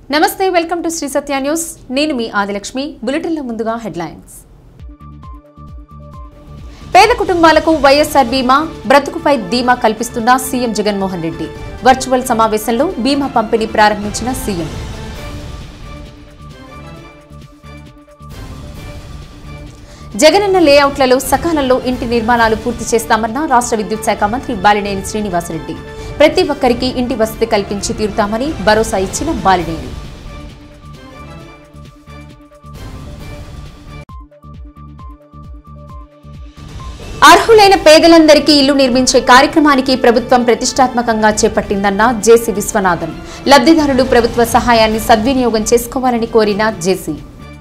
నమస్తే welcome to Shri Satya news నేను మీ ఆదిలక్ష్మి బులెటిన్ల ముందుగా హెడ్లైన్స్ పేద కుటుంబాలకు వైఎస్ఆర్ బీమా బ్రతుకుపై ధీమా కల్పిస్తున్న సీఎం జగన్మోహన్ రెడ్డి వర్చువల్ సమావేశంలో బీమా పంపిణీ ప్రారంభించిన సీఎం జగనన్న లేఅవుట్లలో సకాలంలో ఇంటి నిర్మాణాలు పూర్తి చేస్తామన్న రాష్ట్ర విద్యుత్ శాఖ మంత్రి బాలినేని శ్రీనివాసరెడ్డి ప్రతి ఒక్కరికి ఇంటి వసతి కల్పించి తీరుతామని భరోసా ఇచ్చిన బాలినేని అర్హులైన పేదలందరికీ ఇల్లు నిర్మించే కార్యక్రమానికి ప్రభుత్వం ప్రతిష్టాత్మకంగా చేపట్టిందన్న జేసీ విశ్వనాథన్ లబ్ధిదారులు ప్రభుత్వ సహాయాన్ని సద్వినియోగం చేసుకోవాలని కోరిన జేసీ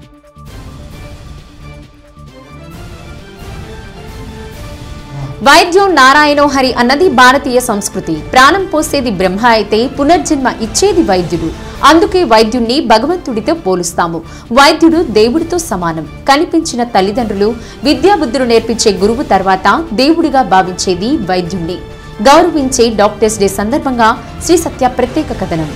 వైద్యం నారాయణో హరి అన్నది భారతీయ సంస్కృతి ప్రాణం పోసేది బ్రహ్మ అయితే పునర్జన్మ ఇచ్చేది వైద్యుడు అందుకే వైద్యుణ్ణి భగవంతుడితో పోలుస్తాము వైద్యుడు దేవుడితో సమానం కనిపించిన తల్లిదండ్రులు విద్యాబుద్ధులు నేర్పించే గురువు తర్వాత దేవుడిగా భావించేది వైద్యుణ్ణి గౌరవించే డాక్టర్స్ డే సందర్భంగా శ్రీ సత్య ప్రత్యేక కథనం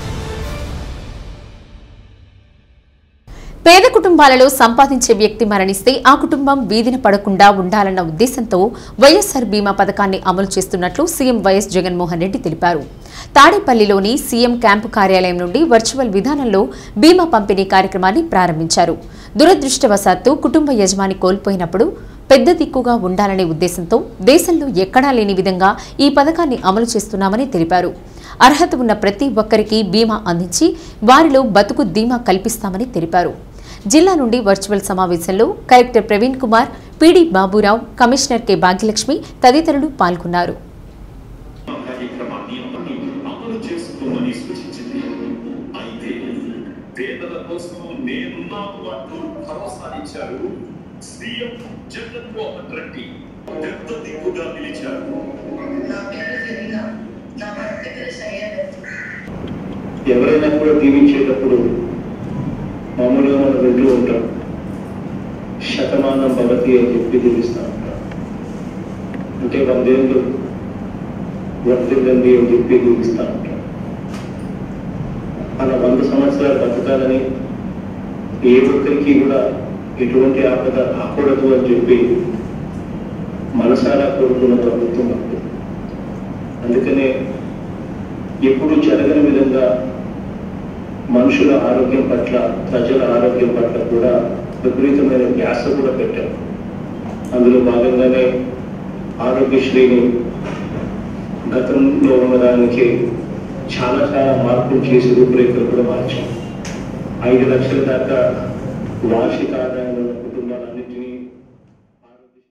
పేద కుటుంబాలలో సంపాదించే వ్యక్తి మరణిస్తే ఆ కుటుంబం వీధిన పడకుండా ఉండాలన్న ఉద్దేశంతో వైఎస్ఆర్ బీమా పథకాన్ని అమలు చేస్తున్నట్లు సీఎం వైఎస్ జగన్మోహన్ రెడ్డి తెలిపారు తాడేపల్లిలోని సీఎం క్యాంపు కార్యాలయం నుండి వర్చువల్ విధానంలో బీమా పంపిణీ కార్యక్రమాన్ని ప్రారంభించారు దురదృష్టవశాత్తు కుటుంబ యజమాని కోల్పోయినప్పుడు పెద్ద దిక్కుగా ఉండాలనే ఉద్దేశంతో దేశంలో ఎక్కడా లేని విధంగా ఈ పథకాన్ని అమలు చేస్తున్నామని తెలిపారు అర్హత ఉన్న ప్రతి ఒక్కరికి బీమా అందించి వారిలో బతుకు ధీమా కల్పిస్తామని తెలిపారు జిల్లా నుండి వర్చువల్ సమావేశంలో collector Praveen Kumar PD Baburao commissioner K Bhagyalakshmi తదితరులు పాల్గొన్నారు కార్యక్రమాన్ని అమలు చేస్తుందని సూచించింది అయితే పేదల కోసం నేనున్నాను అంటూ భరోసానిచ్చారు సీఎం జగన్మోహన్ రెడ్డి పెద్ద దిక్కుగా నిలిచారు ఎవరైనా కూడా దీవించేటప్పుడు మామూలుగా మనం వింటూ ఉంటాం శతమానం భవతి అని చెప్పి దీవిస్తూ ఉంటాం అంటే వందేళ్ళు వర్తిల్లండి అని చెప్పి దీవిస్తూ ఉంటాం అలా వంద సంవత్సరాలు బతకాలని ఏ ఒక్కరికి కూడా ఎటువంటి ఆపద రాకూడదు అని చెప్పి మనసారా కోరుకున్న ప్రభుత్వం మనది. అందుకనే ఎప్పుడు జరగని విధంగా మనుషుల ఆరోగ్యం పట్ల ప్రజల ఆరోగ్యం పట్ల కూడా విపరీతమైన ధ్యాస కూడా పెట్టారు అందులో భాగంగానే ఆరోగ్యశ్రీని గతంలో ఉన్నదానికి చాలా చాలా మార్పులు చేసి రూపురేఖలు కూడా మార్చాం ఐదు లక్షల దాకా వార్షిక ఆదాయం ఉన్న కుటుంబాలన్నింటినీ ఆరోగ్యశ్రీ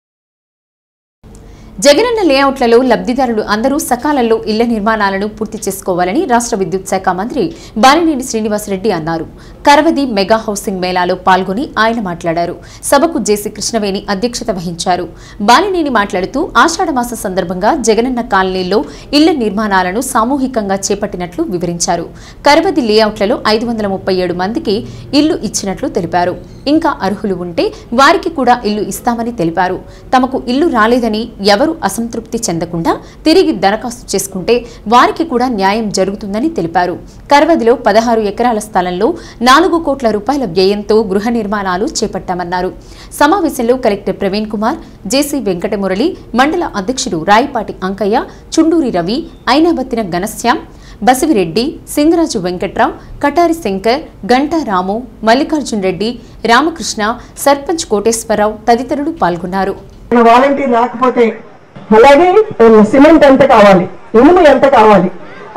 జగనన్న లేఅవుట్లలో లబ్ధిదారులు అందరూ సకాలంలో ఇళ్ల నిర్మాణాలను పూర్తి చేసుకోవాలని రాష్ట్ర విద్యుత్ శాఖ మంత్రి బాలినేని శ్రీనివాసరెడ్డి అన్నారు కరవది మెగా హౌసింగ్ మేళాలో పాల్గొని ఆయన మాట్లాడారు సభకు జేసీ కృష్ణవేణి అధ్యక్షత వహించారు బాలినేని మాట్లాడుతూ ఆషాఢమాస సందర్భంగా జగనన్న కాలనీల్లో ఇళ్ల నిర్మాణాలను సామూహికంగా చేపట్టినట్లు వివరించారు కరవది లేఅవుట్లలో ఐదు వందల ముప్పై ఏడు మందికి ఇల్లు ఇచ్చినట్లు తెలిపారు ఇంకా అర్హులు ఉంటే వారికి కూడా ఇల్లు ఇస్తామని తెలిపారు తమకు ఇల్లు రాలేదని ఎవరు అసంతృప్తి చెందకుండా తిరిగి దరఖాస్తు చేసుకుంటే వారికి కూడా న్యాయం జరుగుతుందని తెలిపారు కరవదిలో పదహారు ఎకరాల స్థలంలో నాలుగు కోట్ల రూపాయల వ్యయంతో గృహ నిర్మాణాలు చేపట్టామన్నారు సమావేశంలో కలెక్టర్ ప్రవీణ్ కుమార్ జేసీ వెంకటమురళి మండల అధ్యక్షుడు రాయిపాటి అంకయ్య చుండూరి రవి ఐనాబత్తిన ఘనశ్యాం బసివిరెడ్డి సింగరాజు వెంకట్రావు కటారి శంకర్ గంటా రాము మల్లికార్జున్ రెడ్డి రామకృష్ణ సర్పంచ్ కోటేశ్వరరావు తదితరులు పాల్గొన్నారు మన వాలంటీర్ రాకపోతే అలాగే సిమెంట్ ఎంత కావాలి ఇనుము ఎంత కావాలి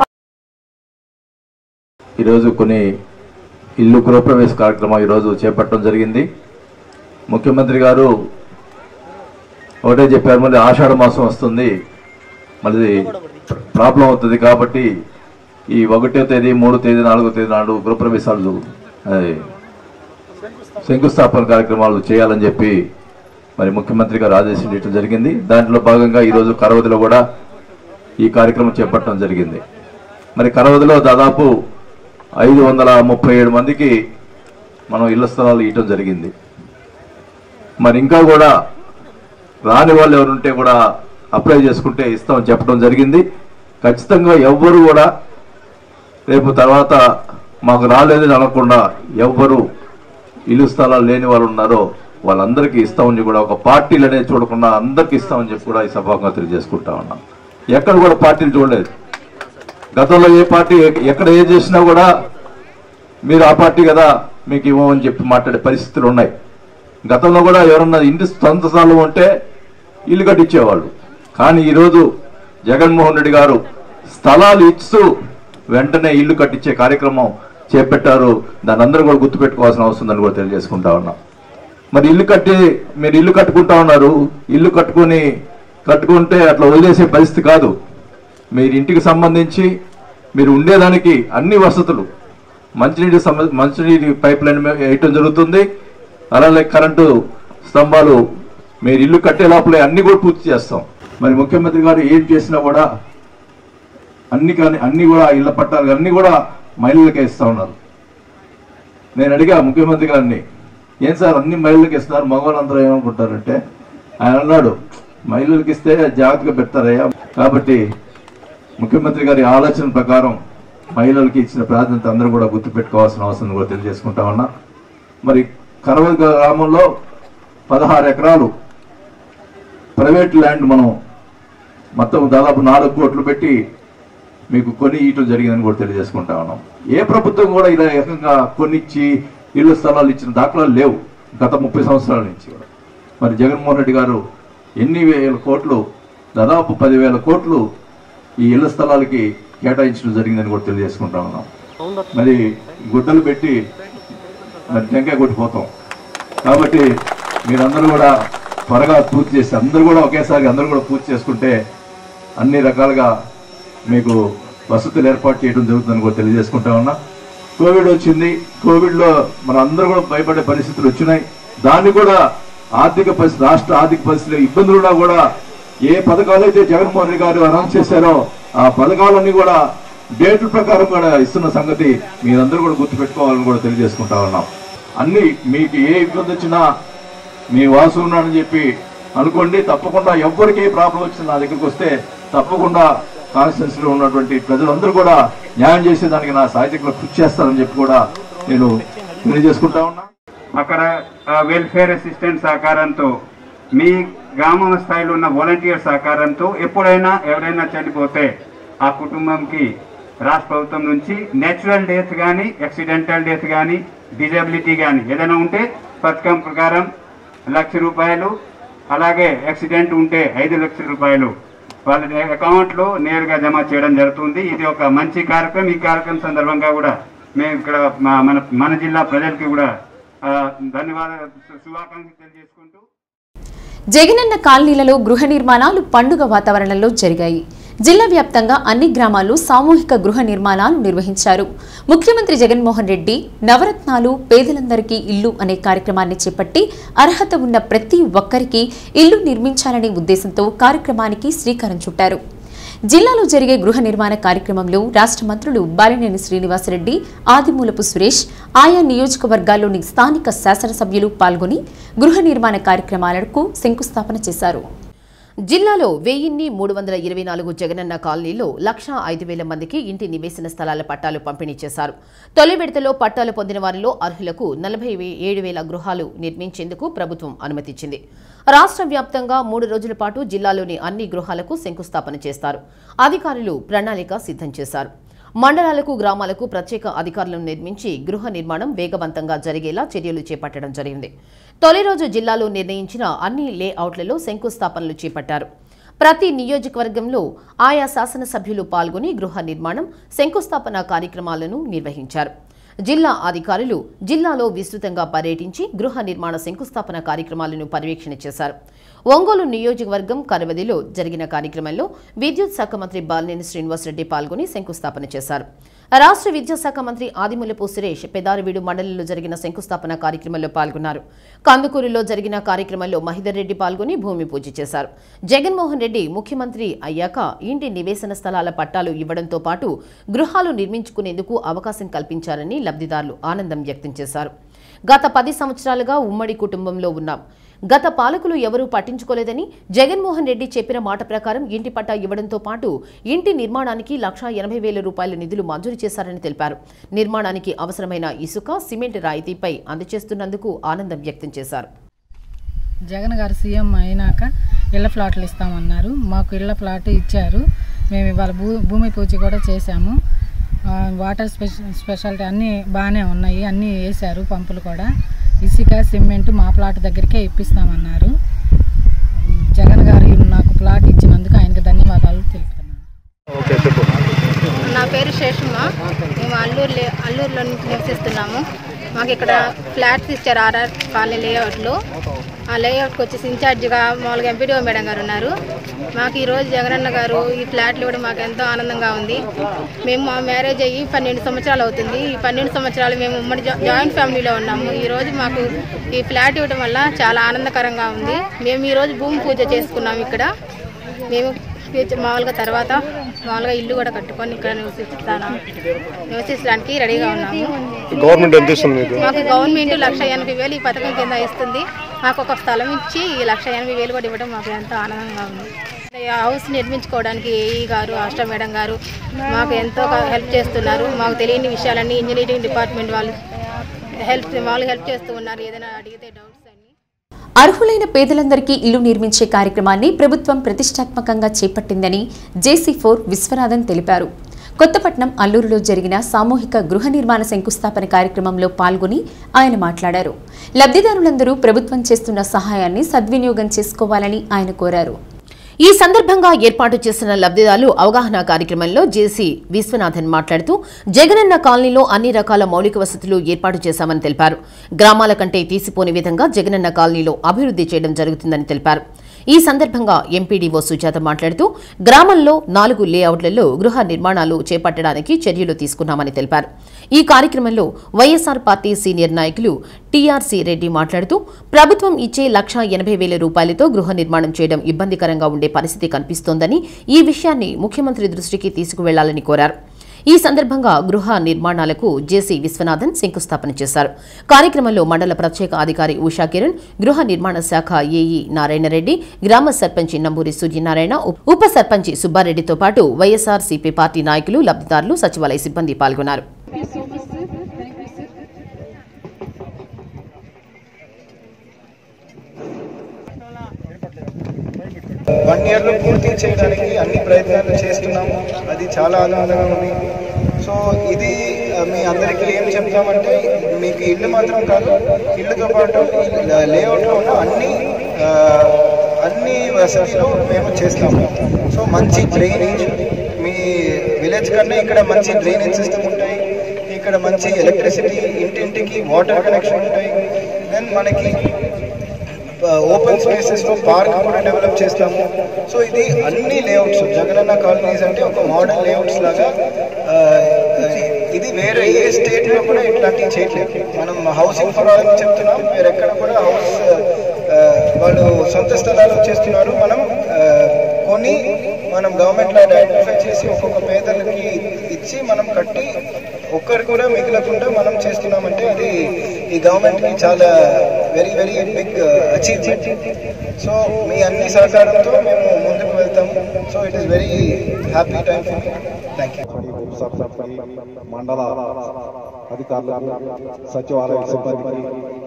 ఈరోజు కొన్ని ఇల్లు గృహప్రవేశ కార్యక్రమం ఈరోజు చేపట్టడం జరిగింది ముఖ్యమంత్రి గారు ఒకటే చెప్పారు మళ్ళీ ఆషాఢ మాసం వస్తుంది మళ్ళీ ప్రాబ్లం అవుతుంది కాబట్టి ఈ ఒకటో తేదీ మూడో తేదీ నాలుగో తేదీ నాడు గృహప్రవేశాలు అది, శంకుస్థాపన కార్యక్రమాలు చేయాలని చెప్పి మరి ముఖ్యమంత్రి గారు ఆదేశించడం జరిగింది దాంట్లో భాగంగా ఈరోజు కరవదిలో కూడా ఈ కార్యక్రమం చేపట్టడం జరిగింది మరి కరవదిలో దాదాపు ఐదు వందల ముప్పై ఏడు మందికి మనం ఇళ్ల స్థలాలు ఇవ్వటం జరిగింది మరి ఇంకా కూడా రాని వాళ్ళు ఎవరుంటే కూడా అప్లై చేసుకుంటే ఇస్తామని చెప్పడం జరిగింది ఖచ్చితంగా ఎవ్వరు కూడా రేపు తర్వాత మాకు రాలేదని అనకుండా ఎవ్వరు ఇల్లు స్థలాలు లేని వాళ్ళు ఉన్నారో వాళ్ళందరికీ ఇస్తామని కూడా ఒక పార్టీలు అనేది చూడకుండా అందరికీ ఇస్తామని చెప్పి కూడా ఈ సభాగా తెలియజేసుకుంటా ఉన్నాం ఎక్కడ కూడా పార్టీలు చూడలేదు గతంలో ఏ పార్టీ ఎక్- ఎక్కడ ఏ చేసినా కూడా మీరు ఆ పార్టీ కదా మీకు ఇవ్వమని చెప్పి మాట్లాడే పరిస్థితులు ఉన్నాయి గతంలో కూడా ఎవరన్నా ఇంటి సొంత స్థలం ఉంటే ఇల్లు కట్టించేవాళ్ళు కానీ ఈరోజు జగన్మోహన్ రెడ్డి గారు స్థలాలు ఇస్తూ వెంటనే ఇల్లు కట్టించే కార్యక్రమం చేపట్టారు దాన్ని అందరూ కూడా గుర్తుపెట్టుకోవాల్సిన అవసరం ఉందని కూడా తెలియజేసుకుంటా ఉన్నాం మరి ఇల్లు కట్టి మీరు ఇల్లు కట్టుకుంటా ఉన్నారు ఇల్లు కట్టుకొని కట్టుకుంటే అట్లా వదిలేసే పరిస్థితి కాదు మీరు ఇంటికి సంబంధించి మీరు ఉండేదానికి అన్ని వసతులు మంచినీటి సమ మంచినీటి పైప్ లైన్ వేయటం జరుగుతుంది అలాగే కరెంటు స్తంభాలు మీరు ఇల్లు కట్టే లోపలే అన్ని కూడా పూర్తి చేస్తాం మరి ముఖ్యమంత్రి గారు ఏం చేసినా కూడా అన్ని కానీ అన్ని కూడా ఇళ్ల పట్టాలు అన్ని కూడా మహిళలకే ఇస్తా ఉన్నారు నేను అడిగా ముఖ్యమంత్రి గారిని ఏం సార్ అన్ని మహిళలకు ఇస్తున్నారు మగవాళ్ళందరూ ఏమనుకుంటారంటే ఆయన అన్నాడు మహిళలకు ఇస్తే జాగ్రత్తగా పెడతారయ్యా కాబట్టి ముఖ్యమంత్రి గారి ఆలోచన ప్రకారం మహిళలకి ఇచ్చిన ప్రాధాన్యత అందరూ కూడా గుర్తుపెట్టుకోవాల్సిన అవసరం కూడా తెలియజేసుకుంటా ఉన్నా మరి కరవ గ్రామంలో పదహారు ఎకరాలు ప్రైవేట్ ల్యాండ్ మనం మొత్తం దాదాపు నాలుగు కోట్లు పెట్టి మీకు కొని ఇయటం జరిగిందని కూడా తెలియజేసుకుంటా ఉన్నాం ఏ ప్రభుత్వం కూడా ఇలా ఏకంగా కొనిచ్చి ఇళ్ల స్థలాలు ఇచ్చిన దాఖలాలు లేవు గత ముప్పై సంవత్సరాల నుంచి కూడా మరి జగన్మోహన్ రెడ్డి గారు ఎన్ని వేల కోట్లు దాదాపు పదివేల కోట్లు ఈ ఇళ్ల స్థలాలకి కేటాయించడం జరిగిందని కూడా తెలియజేసుకుంటా ఉన్నాం మరి గుడ్డలు పెట్టి మరి టెంకాయ కొట్టిపోతాం కాబట్టి మీరందరూ కూడా త్వరగా పూర్తి చేసి అందరూ కూడా ఒకేసారి అందరూ కూడా పూర్తి చేసుకుంటే అన్ని రకాలుగా మీకు వసతులు ఏర్పాటు చేయడం జరుగుతుందని కూడా తెలియజేసుకుంటా ఉన్నా కోవిడ్ వచ్చింది కోవిడ్లో మన అందరూ కూడా భయపడే పరిస్థితులు వచ్చినాయి దాన్ని కూడా ఆర్థిక పరిస్థితి రాష్ట్ర ఆర్థిక పరిస్థితులు ఇబ్బందులు ఉన్నా కూడా ఏ పథకాలు అయితే జగన్మోహన్ రెడ్డి గారు అనౌన్స్ చేశారో ఆ పథకాలన్నీ కూడా డేట్ల ప్రకారం కూడా ఇస్తున్న సంగతి మీరందరూ కూడా గుర్తుపెట్టుకోవాలని కూడా తెలియజేసుకుంటా ఉన్నాం అన్ని మీకు ఏ ఇబ్బంది వచ్చినా మీ వాసు ఉన్నాడని చెప్పి అనుకోండి తప్పకుండా ఎవరికి ఏ ప్రాబ్లం వచ్చినా నా దగ్గరికి వస్తే తప్పకుండా కాన్స్టిట్యూన్సీలో ఉన్నటువంటి ప్రజలందరూ కూడా న్యాయం చేసేదానికి నా సాహిత్యంలో కృషి చేస్తానని చెప్పి కూడా నేను తెలియజేసుకుంటా ఉన్నా అక్కడ ఆ, వెల్ఫేర్ అసిస్టెంట్ సహకారంతో మీ గ్రామం స్థాయిలో ఉన్న వాలంటీర్ సహకారంతో ఎప్పుడైనా ఎవరైనా చనిపోతే ఆ కుటుంబంకి రాష్ట్ర ప్రభుత్వం నుంచి నేచురల్ డెత్ కానీ యాక్సిడెంటల్ డెత్ కానీ డిజబిలిటీ కానీ ఏదైనా ఉంటే పథకం ప్రకారం లక్ష రూపాయలు అలాగే యాక్సిడెంట్ ఉంటే ఐదు లక్షల రూపాయలు వాళ్ళ అకౌంట్లో నేరుగా జమ చేయడం జరుగుతుంది ఇది ఒక మంచి కార్యక్రమం ఈ కార్యక్రమం సందర్భంగా కూడా మేము ఇక్కడ మా- మన మన జిల్లా ప్రజలకి కూడా ఆ, ధన్యవాదాలు శు- శుభాకాంక్షలు తెలియజేసుకుంటూ జగనన్న కాలనీలలో గృహ నిర్మాణాలు పండుగ వాతావరణంలో జరిగాయి జిల్లా వ్యాప్తంగా అన్ని గ్రామాల్లో సామూహిక గృహ నిర్మాణాలు నిర్వహించారు ముఖ్యమంత్రి జగన్మోహన్ రెడ్డి నవరత్నాలు పేదలందరికీ ఇల్లు అనే కార్యక్రమాన్ని చేపట్టి అర్హత ఉన్న ప్రతి ఒక్కరికి ఇల్లు నిర్మించాలనే ఉద్దేశంతో కార్యక్రమానికి శ్రీకారం చుట్టారు జిల్లాలో జరిగే గృహ నిర్మాణ కార్యక్రమంలో రాష్ట్ర మంత్రులు బాలినేని శ్రీనివాసరెడ్డి ఆదిమూలపు సురేష్ ఆయా నియోజకవర్గాల్లోని స్థానిక శాసనసభ్యులు పాల్గొని గృహ నిర్మాణ కార్యక్రమాలకు శంకుస్థాపన చేశారు జిల్లాలో వెయ్యిన్ని మూడు వందల ఇరవై నాలుగు జగనన్న కాలనీలో లక్షా ఐదు వేల మందికి ఇంటి నివేశన స్థలాల పట్టాలు పంపిణీ చేశారు తొలి విడతలో పట్టాలు పొందిన వారిలో అర్హులకు నలభై ఏడు వేల గృహాలు నిర్మించేందుకు ప్రభుత్వం అనుమతిచ్చింది రాష్ట్ర వ్యాప్తంగా మూడు రోజుల పాటు జిల్లాలోని అన్ని గృహాలకు శంకుస్థాపన చేస్తారు అధికారులు ప్రణాళిక సిద్ధం చేశారు మండలాలకు గ్రామాలకు ప్రత్యేక అధికారులను నిర్మించి గృహ నిర్మాణం వేగవంతంగా జరిగేలా చర్యలు చేపట్టడం జరిగింది తొలి రోజు జిల్లాలో నిర్ణయించిన అన్ని లేఅవుట్లలో శంకుస్థాపనలు చేపట్టారు ప్రతి నియోజకవర్గంలో ఆయా శాసనసభ్యులు పాల్గొని గృహ నిర్మాణం శంకుస్థాపన కార్యక్రమాలను నిర్వహించారు జిల్లా అధికారులు జిల్లాలో విస్తృతంగా పర్యటించి గృహ నిర్మాణ శంకుస్థాపన కార్యక్రమాలను పర్యవేక్షణ చేశారు ఒంగోలు నియోజకవర్గం కరవదిలో జరిగిన కార్యక్రమంలో విద్యుత్ శాఖ మంత్రి బాలినేని శ్రీనివాసరెడ్డి పాల్గొని శంకుస్థాపన చేశారు రాష్ట్ర విద్యాశాఖ మంత్రి ఆదిమూలపు సురేష్ పెదారవీడు మండలిలో జరిగిన శంకుస్థాపన కార్యక్రమంలో పాల్గొన్నారు కందుకూరులో జరిగిన కార్యక్రమంలో మహిదర్ రెడ్డి పాల్గొని భూమి పూజ చేశారు జగన్మోహన్ రెడ్డి ముఖ్యమంత్రి అయ్యాక ఇంటి నివేశన స్థలాల పట్టాలు ఇవ్వడంతో పాటు గృహాలు నిర్మించుకునేందుకు అవకాశం కల్పించారని లబ్ధిదారులు ఆనందం వ్యక్తం చేశారు గత పది సంవత్సరాలుగా ఉమ్మడి కుటుంబంలో ఉన్నాం గత పాలకులు ఎవరూ పట్టించుకోలేదని జగన్మోహన్ రెడ్డి చెప్పిన మాట ప్రకారం ఇంటి పట్టా ఇవ్వడంతో పాటు ఇంటి నిర్మాణానికి లక్షా ఎనభై వేల రూపాయల నిధులు మంజూరు చేశారని తెలిపారు నిర్మాణానికి అవసరమైన ఇసుక సిమెంట్ రాయితీపై అందజేస్తున్నందుకు ఆనందం వ్యక్తం చేశారు జగన్ గారు సీఎం అయినాక ఇళ్ల ఫ్లాట్లు ఇస్తామన్నారు మాకు ఇళ్ల ఫ్లాట్ ఇచ్చారు మేము ఇవాళ భూ భూమి పూజ కూడా చేశాము ఆ, వాటర్ స్పెష స్పెషాలిటీ అన్నీ బాగానే ఉన్నాయి అన్నీ వేశారు పంపులు కూడా ఇసుక సిమెంట్ మా ప్లాట్ దగ్గరికే ఇప్పిస్తామన్నారు జగన్ గారు నాకు ప్లాట్ ఇచ్చినందుకు ఆయనకు ధన్యవాదాలు తెలుపుతున్నాను నా పేరు శేషమ్మ మేము అల్లూరు అల్లూరులో నుంచి నివసిస్తున్నాము మాకు ఇక్కడ ఫ్లాట్స్ ఇచ్చారు ఆర్ఆర్ కాలనీ లేఅవుట్లో ఆ లేఅవుట్కి వచ్చేసి ఇన్ఛార్జిగా మామూలుగా ఎంపీడీఓ మేడం గారు ఉన్నారు మాకు ఈరోజు జగనన్న గారు ఈ ఫ్లాట్లు ఇవ్వడం మాకు ఎంతో ఆనందంగా ఉంది మేము మా మ్యారేజ్ అయ్యి పన్నెండు సంవత్సరాలు అవుతుంది ఈ పన్నెండు సంవత్సరాలు మేము ఉమ్మడి జా- జాయింట్ ఫ్యామిలీలో ఉన్నాము ఈరోజు మాకు ఈ ఫ్లాట్ ఇవ్వడం వల్ల చాలా ఆనందకరంగా ఉంది మేము ఈరోజు భూమి పూజ చేసుకున్నాము ఇక్కడ మేము ఫ్యూచర్ మామూలుగా తర్వాత మామూలుగా ఇల్లు కూడా కట్టుకొని ఇక్కడ నివసిస్తాను నివసించడానికి రెడీగా ఉన్నాము గవర్నమెంట్ ఎంత ఇస్తుంది మీకు మాకు గవర్నమెంట్ లక్ష ఎనభై వేలు ఈ పథకం కింద ఇస్తుంది మాకు ఒక స్థలం ఇచ్చి ఈ లక్ష ఎనభై వేలు కూడా ఇవ్వడం మాకు ఎంతో ఆనందంగా ఉంది ఈ హౌస్ నిర్మించుకోవడానికి ఏఈ గారు ఆస్టా మేడం గారు మాకు ఎంతో హెల్ప్ చేస్తున్నారు మాకు తెలియని విషయాలన్నీ ఇంజనీరింగ్ డిపార్ట్మెంట్ వాళ్ళు హెల్ప్ వాళ్ళు హెల్ప్ చేస్తూ ఉన్నారు ఏదైనా అడిగితే డౌట్స్ అన్ని అర్హులైన పేదలందరికీ ఇల్లు నిర్మించే కార్యక్రమాన్ని ప్రభుత్వం ప్రతిష్టాత్మకంగా చేపట్టిందని జేసీ ఫోర్ విశ్వనాథన్ తెలిపారు కొత్తపట్నం అల్లూరులో జరిగిన సామూహిక గృహ నిర్మాణ శంకుస్థాపన కార్యక్రమంలో పాల్గొని ఆయన మాట్లాడారు లబ్ధిదారులందరూ ప్రభుత్వం చేస్తున్న సహాయాన్ని సద్వినియోగం చేసుకోవాలని ఆయన కోరారు ఈ సందర్భంగా ఏర్పాటు చేసిన లబ్ధిదారులు అవగాహన కార్యక్రమంలో జేసీ విశ్వనాథన్ మాట్లాడుతూ జగనన్న కాలనీలో అన్ని రకాల మౌలిక వసతులు ఏర్పాటు చేశామని తెలిపారు గ్రామాల కంటే తీసిపోని విధంగా జగనన్న కాలనీలో అభివృద్ధి చేయడం జరుగుతుందని తెలిపారు ఈ సందర్భంగా ఎంపీడీఓ సుజాత మాట్లాడుతూ గ్రామంలో నాలుగు లేఅవుట్లలో గృహ నిర్మాణాలు చేపట్టడానికి చర్యలు తీసుకున్నామని తెలిపారు ఈ కార్యక్రమంలో వైఎస్ఆర్ పార్టీ సీనియర్ నాయకులు టీఆర్సీ రెడ్డి మాట్లాడుతూ ప్రభుత్వం ఇచ్చే లక్ష ఎనభై వేల రూపాయలతో గృహ నిర్మాణం చేయడం ఇబ్బందికరంగా ఉండే పరిస్థితి కనిపిస్తోందని ఈ విషయాన్ని ముఖ్యమంత్రి దృష్టికి తీసుకువెళ్లాలని కోరారు ఈ సందర్భంగా గృహ నిర్మాణాలకు జేసీ విశ్వనాథన్ శంకుస్థాపన చేశారు కార్యక్రమంలో మండల ప్రత్యేక అధికారి ఉషా కిరణ్ గృహ నిర్మాణ శాఖ ఏఈ నారాయణరెడ్డి గ్రామ సర్పంచి నంబూరి సూర్యనారాయణ ఉప్- ఉప సర్పంచి సుబ్బారెడ్డితో పాటు వైఎస్ఆర్ సిపి పార్టీ నాయకులు లబ్ధిదారులు సచివాలయ సిబ్బంది పాల్గొన్నారు వన్ ఇయర్ లో పూర్తి చేయడానికి అన్ని ప్రయత్నాలు చేస్తున్నాము అది చాలా ఆనందంగా ఉంది సో ఇది ఆ, మీ అందరికీ ఏం చెప్తామంటే మీకు ఇల్లు మాత్రం కాదు ఇల్లుతో పాటు లేఅవుట్ లో ఉన్న అన్ని ఆ, అన్ని వసతులు మేము చేస్తాము సో మంచి డ్రైనేజ్ మీ విలేజ్ కన్నా ఇక్కడ మంచి డ్రైనేజ్ సిస్టమ్ ఉంటాయి ఇక్కడ మంచి ఎలక్ట్రిసిటీ ఇంటింటికి వాటర్ కనెక్షన్ ఉంటాయి దెన్ మనకి ఓపెన్ స్పేసెస్ లో పార్క్ కూడా డెవలప్ చేస్తాము సో ఇది అన్ని లేఅవుట్స్ జగనన్న కాలనీస్ అంటే ఒక మోడల్ లేఅవుట్స్ లాగా ఆ, ఇది వేరే ఏ స్టేట్ లో కూడా ఇట్లాంటివి చేయట్లేదు మనం హౌసింగ్ ఫర్ ఆల్ చెప్తున్నాం వేరే ఎక్కడ కూడా హౌస్ ఆ, వాళ్ళు సొంత స్థలాలు చేస్తున్నారు మనం ఆ, కొని మనం గవర్నమెంట్ లో ఐడెంటిఫై చేసి ఒక్కొక్క పేదలకి ఇచ్చి మనం కట్టి ఒక్కరు కూడా మిగలకుండా మనం చేస్తున్నామంటే అది ఈ గవర్నమెంట్ కి చాలా very very big achievement so మీ అన్ని సహకారంతో మేము ముందుకు వెళ్తాము so it is very happy time for thank you మండల అధికారులకు సచివాలయ సిబ్బందికి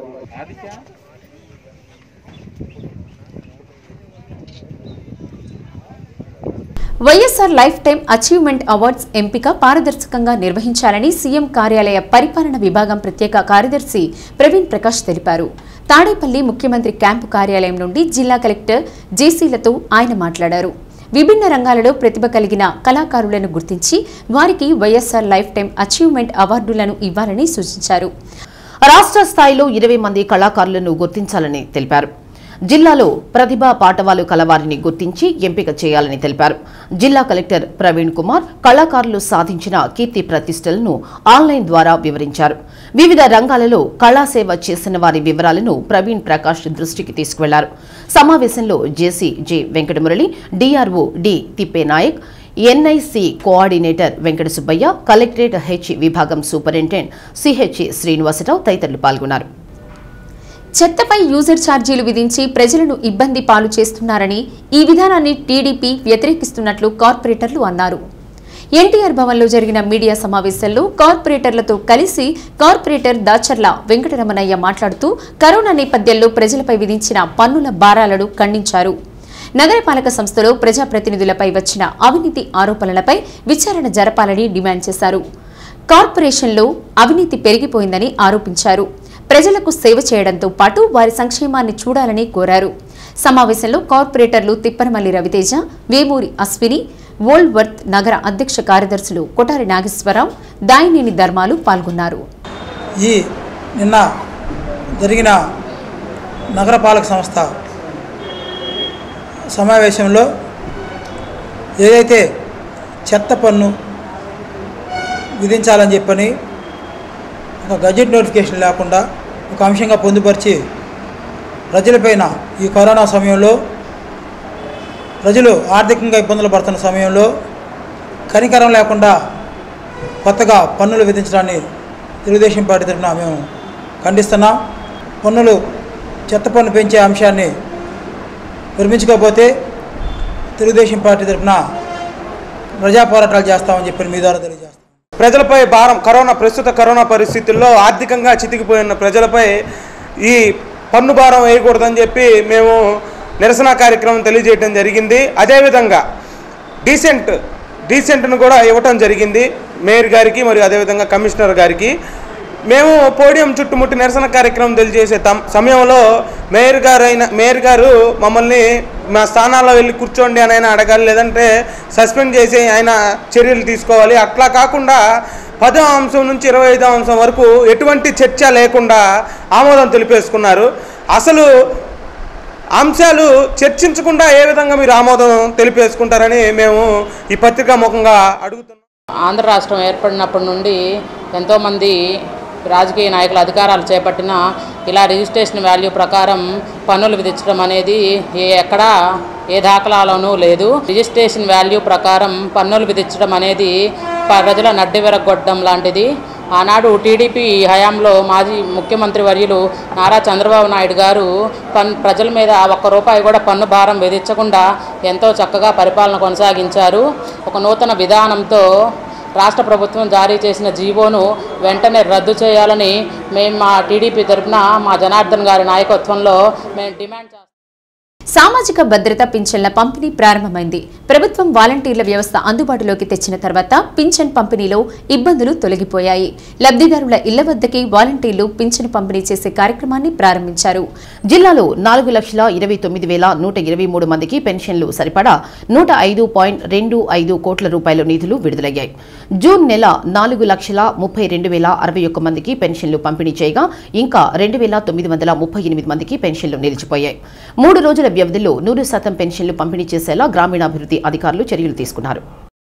YSR life time achievement awards ఎంపిక పారదర్శకంగా నిర్వహించాలని సీఎం కార్యాలయ పరిపాలన విభాగం ప్రత్యేక కార్యదర్శి ప్రవీణ్ ప్రకాష్ తెలిపారు తాడేపల్లి ముఖ్యమంత్రి క్యాంపు కార్యాలయం నుండి జిల్లా కలెక్టర్ జేసీలతో ఆయన మాట్లాడారు విభిన్న రంగాలలో ప్రతిభ కలిగిన కళాకారులను గుర్తించి వారికి వైఎస్ఆర్ లైఫ్ టైం అచీవ్మెంట్ అవార్డులను ఇవ్వాలని సూచించారు రాష్ట్ర స్థాయిలో ఇరవై మంది కళాకారులను గుర్తించాలని తెలిపారు జిల్లాలో ప్రతిభా పాటవాలు కలవారిని గుర్తించి ఎంపిక చేయాలని తెలిపారు జిల్లా కలెక్టర్ ప్రవీణ్ కుమార్ కళాకారులు సాధించిన కీర్తి ప్రతిష్టలను ఆన్లైన్ ద్వారా వివరించారు వివిధ రంగాలలో కళాసేవ చేసిన వారి వివరాలను ప్రవీణ్ ప్రకాష్ దృష్టికి తీసుకువెళ్లారు సమావేశంలో JC J Venkatamurali DRO D Tippenayak NIC coordinator Venkata Subbaiah collectorate H విభాగం సూపరింటెండెంట్ సిహెచ్ శ్రీనివాసరావు తదితరులు పాల్గొన్నారు చెత్తపై యూజర్ ఛార్జీలు విధించి ప్రజలను ఇబ్బంది పాలు చేస్తున్నారని ఈ విధానాన్ని టీడీపీ వ్యతిరేకిస్తున్నట్లు కార్పొరేటర్లు అన్నారు ఎన్టీఆర్ భవన్లో జరిగిన మీడియా సమావేశంలో కార్పొరేటర్లతో కలిసి కార్పొరేటర్ దాచర్ల వెంకటరమణయ్య మాట్లాడుతూ కరోనా నేపథ్యంలో ప్రజలపై విధించిన పన్నుల భారాలను ఖండించారు నగరపాలక సంస్థలో ప్రజాప్రతినిధులపై వచ్చిన అవినీతి ఆరోపణలపై విచారణ జరపాలని డిమాండ్ చేశారు కార్పొరేషన్లో అవినీతి పెరిగిపోయిందని ఆరోపించారు ప్రజలకు సేవ చేయడంతో పాటు వారి సంక్షేమాన్ని చూడాలని కోరారు సమావేశంలో కార్పొరేటర్లు తిప్పనమల్లి రవితేజ వేమూరి అశ్విని వరల్డ్ వర్త్ నగర అధ్యక్ష కార్యదర్శులు కొటారి నాగేశ్వరరావు దాయినేని ధర్మాలు పాల్గొన్నారు ఈ నిన్న జరిగిన నగరపాలక సంస్థ సమావేశంలో ఏదైతే చెత్త పన్ను విధించాలని చెప్పని ఒక గజెట్ నోటిఫికేషన్ లేకుండా ఒక అంశంగా పొందుపరిచి ప్రజలపైన ఈ కరోనా సమయంలో ప్రజలు ఆర్థికంగా ఇబ్బందులు పడుతున్న సమయంలో కనికరం లేకుండా కొత్తగా పన్నులు విధించడాన్ని తెలుగుదేశం పార్టీ తరఫున మేము ఖండిస్తున్నాం పన్నులు చెత్త పన్ను పెంచే అంశాన్ని విరమించుకోకపోతే తెలుగుదేశం పార్టీ తరఫున ప్రజా పోరాటాలు చేస్తామని చెప్పి మీ ద్వారా తెలియజేస్తాం ప్రజలపై భారం కరోనా ప్రస్తుత కరోనా పరిస్థితుల్లో ఆర్థికంగా చితికిపోయిన ప్రజలపై ఈ పన్ను భారం వేయకూడదని చెప్పి మేము నిరసన కార్యక్రమం తెలియజేయడం జరిగింది అదేవిధంగా డీసెంట్ డీసెంట్ను కూడా ఇవ్వటం జరిగింది మేయర్ గారికి మరియు అదేవిధంగా కమిషనర్ గారికి మేము పోడియం చుట్టుముట్టి నిరసన కార్యక్రమం తెలియజేసే తమ్ సమయంలో మేయర్ గారు అయిన మేయర్ గారు మమ్మల్ని మా స్థానాల్లో వెళ్ళి కూర్చోండి అని ఆయన అడగాలి లేదంటే సస్పెండ్ చేసి ఆయన చర్యలు తీసుకోవాలి అట్లా కాకుండా పదో అంశం నుంచి ఇరవై ఐదో అంశం వరకు ఎటువంటి చర్చ లేకుండా ఆమోదం తెలిపేసుకున్నారు అసలు అంశాలు చర్చించకుండా ఏ విధంగా మీరు ఆమోదం తెలిపేసుకుంటారని మేము ఈ పత్రికా ముఖంగా అడుగుతున్నాం ఆంధ్ర రాష్ట్రం ఏర్పడినప్పటి నుండి ఎంతోమంది రాజకీయ నాయకులు అధికారాలు చేపట్టిన ఇలా రిజిస్ట్రేషన్ వాల్యూ ప్రకారం పన్నులు విధించడం అనేది ఏ ఎక్కడా ఏ దాఖలాలోనూ లేదు రిజిస్ట్రేషన్ వాల్యూ ప్రకారం పన్నులు విధించడం అనేది ప్రజల నడ్డి విరగొట్టడం లాంటిది ఆనాడు టీడీపీ హయాంలో మాజీ ముఖ్యమంత్రి వర్యులు నారా చంద్రబాబు నాయుడు గారు పన్ ప్రజల మీద ఒక్క రూపాయి కూడా పన్ను భారం విధించకుండా ఎంతో చక్కగా పరిపాలన కొనసాగించారు ఒక నూతన విధానంతో రాష్ట్ర ప్రభుత్వం జారీ చేసిన జీవోను వెంటనే రద్దు చేయాలని మేము మా టీడీపీ తరఫున మా జనార్దన్ గారి నాయకత్వంలో మేము డిమాండ్ చేస్తాం సామాజిక భద్రత పింఛన్ల పంపిణీ ప్రారంభమైంది ప్రభుత్వం వాలంటీర్ల వ్యవస్థ అందుబాటులోకి తెచ్చిన తర్వాత పింఛన్ పంపిణీలో ఇబ్బందులు తొలగిపోయాయి లబ్ధిదారుల ఇళ్ల వద్దకి వాలంటీర్లు పింఛన్ పంపిణీ చేసే కార్యక్రమాన్ని ప్రారంభించారు జిల్లాలో నాలుగు లక్షల ఇరవై తొమ్మిది వేల నూట ఇరవై మూడు మందికి పెన్షన్లు సరిపడా నూట ఐదు పాయింట్ రెండు ఐదు కోట్ల రూపాయల నిధులు విడుదలయ్యాయి జూన్ నెల నాలుగు లక్షల ముప్పై రెండు వేల అరవై ఒక్క మందికి పెన్షన్లు పంపిణీ చేయగా ఇంకా రెండు వేల తొమ్మిది వందల ముప్పై ఎనిమిది మందికి పెన్షన్లు నిలిచిపోయాయి మూడు రోజుల వ్యవధిలో నూరు శాతం పెన్షన్లు పంపిణీ చేసేలా గ్రామీణాభివృద్ధి అధికారులు చర్యలు తీసుకున్నారు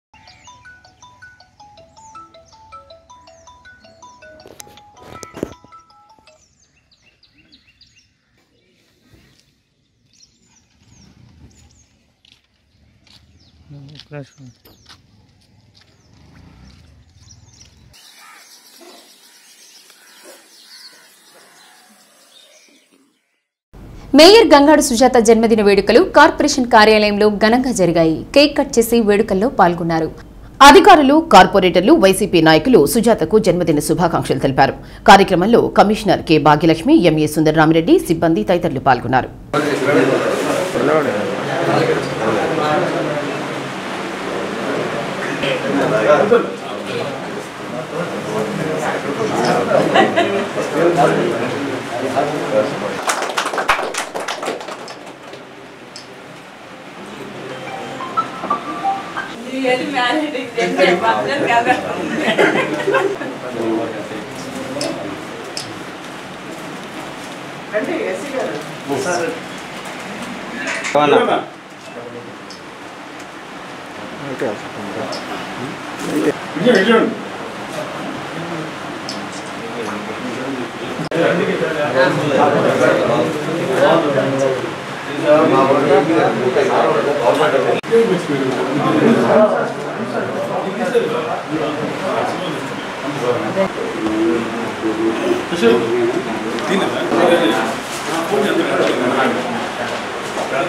మేయర్ గంగాడు సుజాత జన్మదిన వేడుకలు కార్పొరేషన్ కార్యాలయంలో ఘనంగా జరిగాయి కేక్ కట్ చేసి వేడుకల్లో పాల్గొన్నారు అధికారులు కార్పొరేటర్లు వైసీపీ నాయకులు సుజాతకు జన్మదిన శుభాకాంక్షలు తెలిపారు కార్యక్రమంలో commissioner K Bhagyalakshmi MA Sundararamireddy సిబ్బంది తదితరులు పాల్గొన్నారు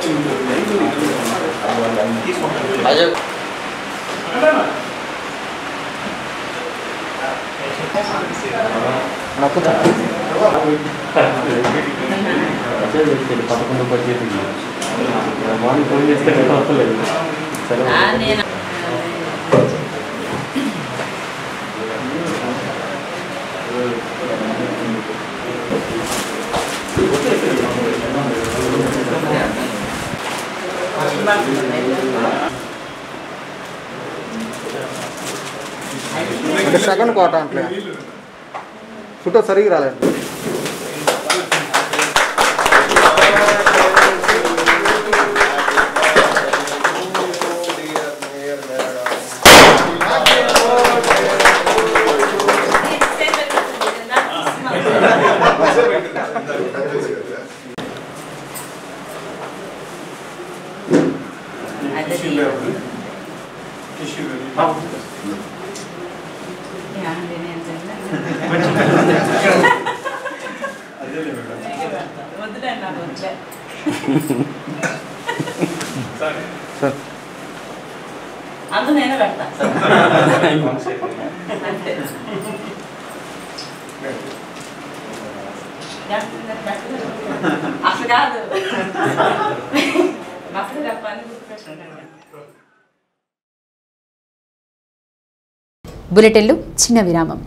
పదకొండు పద్దెనిమిది మార్నింగ్ ఫోన్ చేస్తే వస్తలేదు సరే అంటే సెకండ్ కోట అంటే ఫోటో సరిగ్గా రాలేదు అందు నేను పెడతా అంతే అసలు కాదు అసలు చెప్పాలి గుర్తుపెట్టుకుంటాను బులెటిన్లు చిన్న విరామం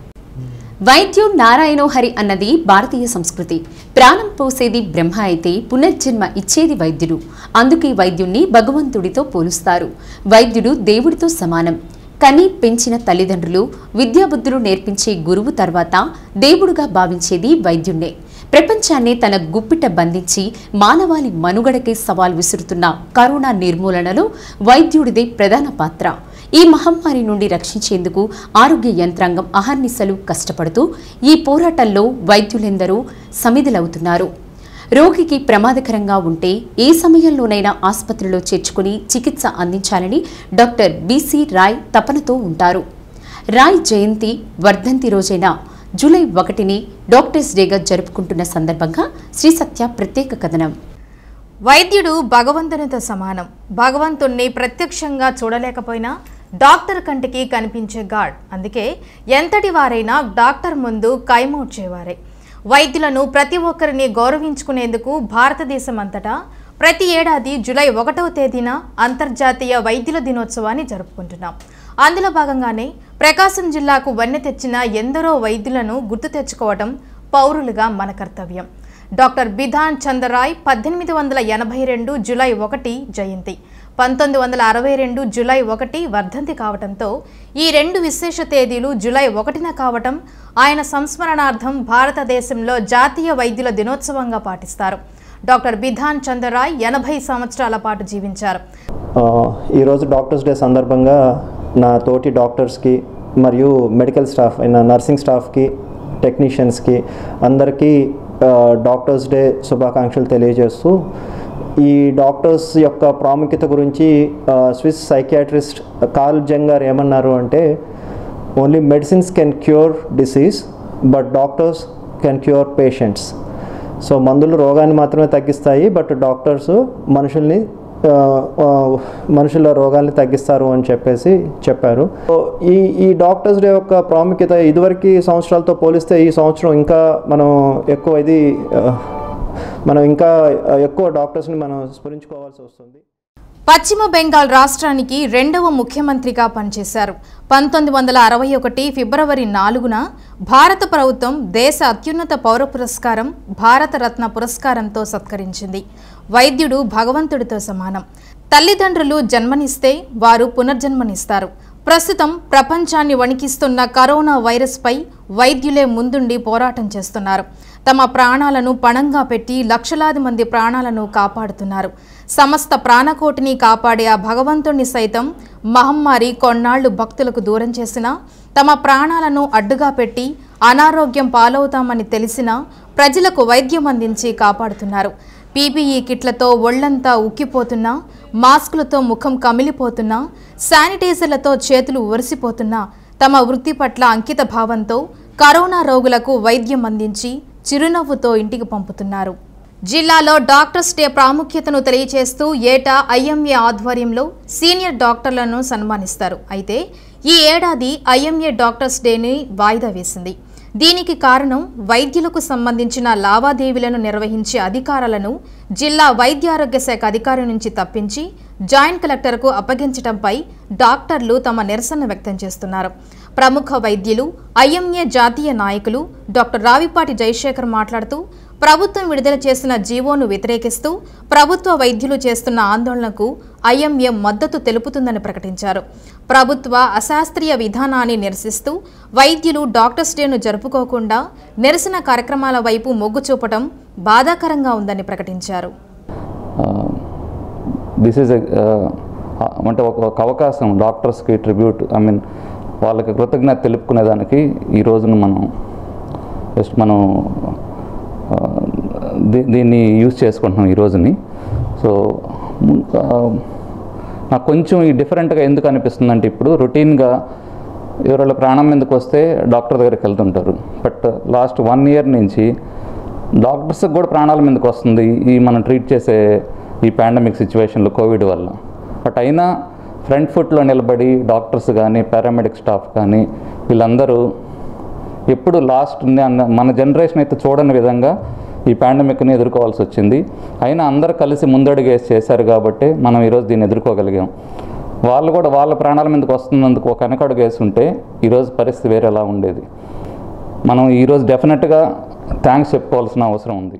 వైద్యం నారాయణో హరి అన్నది భారతీయ సంస్కృతి ప్రాణం పోసేది బ్రహ్మ అయితే పునర్జన్మ ఇచ్చేది వైద్యుడు అందుకే వైద్యుణ్ణి భగవంతుడితో పోలుస్తారు వైద్యుడు దేవుడితో సమానం కని పెంచిన తల్లిదండ్రులు విద్యాబుద్ధులు నేర్పించే గురువు తర్వాత దేవుడుగా భావించేది వైద్యుణ్ణే ప్రపంచాన్ని తన గుప్పిట బంధించి మానవాళి మనుగడకే సవాల్ విసురుతున్న కరోనా నిర్మూలనలో వైద్యుడిదే ప్రధాన పాత్ర ఈ మహమ్మారి నుండి రక్షించేందుకు ఆరోగ్య యంత్రాంగం అహర్నిశలు కష్టపడుతూ ఈ పోరాటంలో వైద్యులెందరూ సమిధులవుతున్నారు రోగికి ప్రమాదకరంగా ఉంటే ఏ సమయంలోనైనా ఆసుపత్రిలో చేర్చుకుని చికిత్స అందించాలని డాక్టర్ బీసీ రాయ్ తపనతో ఉంటారు రాయ్ జయంతి వర్ధంతి రోజైన జూలై ఒకటిని డాక్టర్స్ డేగా జరుపుకుంటున్న సందర్భంగా శ్రీ సత్య ప్రత్యేక కథనం వైద్యుడు భగవంతునితో సమానం భగవంతుణ్ణి ప్రత్యక్షంగా చూడలేకపోయినా డాక్టర్ కంటికి కనిపించే గాడ్ అందుకే ఎంతటి వారైనా డాక్టర్ ముందు కైమోడ్చేవారే వైద్యులను ప్రతి ఒక్కరిని గౌరవించుకునేందుకు భారతదేశం అంతటా ప్రతి ఏడాది జూలై ఒకటవ తేదీన అంతర్జాతీయ వైద్యుల దినోత్సవాన్ని జరుపుకుంటున్నాం అందులో భాగంగానే ప్రకాశం జిల్లాకు వన్నె తెచ్చిన ఎందరో వైద్యులను గుర్తు తెచ్చుకోవటం పౌరులుగా మన కర్తవ్యం డాక్టర్ బిధాన్ చంద్రరాయ్ పద్దెనిమిది వందల ఎనభై రెండు జులై ఒకటి జయంతి పంతొమ్మిది వందల అరవై రెండు జులై ఒకటి వర్ధంతి కావటంతో ఈ రెండు విశేష తేదీలు జులై ఒకటిన కావటం ఆయన సంస్మరణార్థం భారతదేశంలో జాతీయ వైద్యుల దినోత్సవంగా పాటిస్తారు డాక్టర్ బిధాన్ చంద్రరాయ్ ఎనభై సంవత్సరాల పాటు జీవించారు ఆ, ఈరోజు డాక్టర్స్ డే సందర్భంగా నా తోటి డాక్టర్స్కి మరియు మెడికల్ స్టాఫ్ అయిన నర్సింగ్ స్టాఫ్కి టెక్నీషియన్స్కి అందరికీ ఆ, డాక్టర్స్ డే శుభాకాంక్షలు తెలియజేస్తూ ఈ డాక్టర్స్ యొక్క ప్రాముఖ్యత గురించి ఆ, స్విస్ సైకియాట్రిస్ట్ కార్ల్ జంగార్ ఏమన్నారు అంటే only medicines can cure disease but doctors can cure patients so మందులు రోగాన్ని మాత్రమే తగ్గిస్తాయి బట్ డాక్టర్స్ మనుషుల్ని ఆ, ఆ, మనుషుల రోగాల్ని తగ్గిస్తారు అని చెప్పేసి చెప్పారు సో ఈ ఈ డాక్టర్స్ డే యొక్క ప్రాముఖ్యత ఇదివరకు సంవత్సరాలతో పోలిస్తే ఈ సంవత్సరం ఇంకా మనం ఎక్కువ ఇది ఆ, మనం ఇంకా ఎక్కువ డాక్టర్స్ని మనం స్మరించుకోవాల్సి వస్తుంది పశ్చిమ బెంగాల్ రాష్ట్రానికి రెండవ ముఖ్యమంత్రిగా పనిచేశారు పంతొమ్మిది వందల అరవై ఒకటి ఫిబ్రవరి నాలుగున భారత ప్రభుత్వం దేశ అత్యున్నత పౌర పురస్కారం భారతరత్న పురస్కారంతో సత్కరించింది వైద్యుడు భగవంతుడితో సమానం తల్లిదండ్రులు జన్మనిస్తే వారు పునర్జన్మనిస్తారు ప్రస్తుతం ప్రపంచాన్ని వణికిస్తున్న కరోనా వైరస్పై వైద్యులే ముందుండి పోరాటం చేస్తున్నారు తమ ప్రాణాలను పణంగా పెట్టి లక్షలాది మంది ప్రాణాలను కాపాడుతున్నారు సమస్త ప్రాణకోటిని కాపాడే ఆ భగవంతుణ్ణి సైతం మహమ్మారి కొన్నాళ్లు భక్తులకు దూరం చేసినా తమ ప్రాణాలను అడ్డుగా పెట్టి అనారోగ్యం పాలవుతామని తెలిసినా ప్రజలకు వైద్యం అందించి కాపాడుతున్నారు పీపీఈ కిట్లతో ఒళ్లంతా ఉక్కిపోతున్నా మాస్కులతో ముఖం కమిలిపోతున్నా శానిటైజర్లతో చేతులు ఒరిసిపోతున్నా తమ వృత్తి పట్ల అంకిత భావంతో కరోనా రోగులకు వైద్యం అందించి చిరునవ్వుతో ఇంటికి పంపుతున్నారు జిల్లాలో డాక్టర్స్ డే ప్రాముఖ్యతను తెలియజేస్తూ ఏటా ఐఎంఏ ఆధ్వర్యంలో సీనియర్ డాక్టర్లను సన్మానిస్తారు అయితే ఈ ఏడాది ఐఎంఏ డాక్టర్స్ డేని వాయిదా వేసింది దీనికి కారణం వైద్యులకు సంబంధించిన లావాదేవీలను నిర్వహించే అధికారాలను జిల్లా వైద్యారోగ్య శాఖ అధికారి నుంచి తప్పించి జాయింట్ కలెక్టర్కు అప్పగించడంపై డాక్టర్లు తమ నిరసన వ్యక్తం చేస్తున్నారు ప్రముఖ వైద్యులు ఐఎంఏ జాతీయ నాయకులు డాక్టర్ రావిపాటి జయశేఖర్ మాట్లాడుతూ ప్రభుత్వం విడుదల చేసిన జీవోను వ్యతిరేకిస్తూ ప్రభుత్వ వైద్యులు చేస్తున్న ఆందోళనకు ఐఎంఏ మద్దతు తెలుపుతుందని ప్రకటించారు ప్రభుత్వ అశాస్త్రీయ విధానాన్ని నిరసిస్తూ వైద్యులు డాక్టర్స్ డేను జరుపుకోకుండా నిరసన కార్యక్రమాల వైపు మొగ్గు చూపటం బాధాకరంగా ఉందని ప్రకటించారు దిస్ ఈజ్ అంటే ఒక ఒక అవకాశం డాక్టర్స్కి ట్రిబ్యూట్ ఐ మీన్ వాళ్ళకి కృతజ్ఞత తెలుపుకునేదానికి ఈ రోజున మనం జస్ట్ మనం ఆ, దీ- దీన్ని యూజ్ చేసుకుంటున్నాం ఈ రోజుని సో ము- ఆ, నాకు కొంచెం ఈ డిఫరెంట్గా ఎందుకు అనిపిస్తుందంటే ఇప్పుడు రొటీన్గా ఎవరైనా ప్రాణం మీదకి వస్తే డాక్టర్ దగ్గరికి వెళ్తుంటారు బట్ లాస్ట్ వన్ ఇయర్ నుంచి డాక్టర్స్కి కూడా ప్రాణాల మీదకి వస్తుంది ఈ మనం ట్రీట్ చేసే ఈ పాండమిక్ సిచ్యువేషన్లో కోవిడ్ వల్ల బట్ అయినా ఫ్రంట్ ఫుట్లో నిలబడి డాక్టర్స్ కానీ పారామెడిక్ స్టాఫ్ కానీ వీళ్ళందరూ ఎప్పుడు లాస్ట్ మన జనరేషన్ అయితే చూడని విధంగా ఈ పాండమిక్ని ఎదుర్కోవాల్సి వచ్చింది అయినా అందరూ కలిసి ముందడుగేసి చేశారు కాబట్టి మనం ఈరోజు దీన్ని ఎదుర్కోగలిగాం వాళ్ళు కూడా వాళ్ళ ప్రాణాల మీదకి వస్తున్నందుకు ఒక వెనకడుగు వేసి ఉంటే ఈరోజు పరిస్థితి వేరేలా ఉండేది మనం ఈరోజు డెఫినెట్గా థ్యాంక్స్ చెప్పుకోవాల్సిన అవసరం ఉంది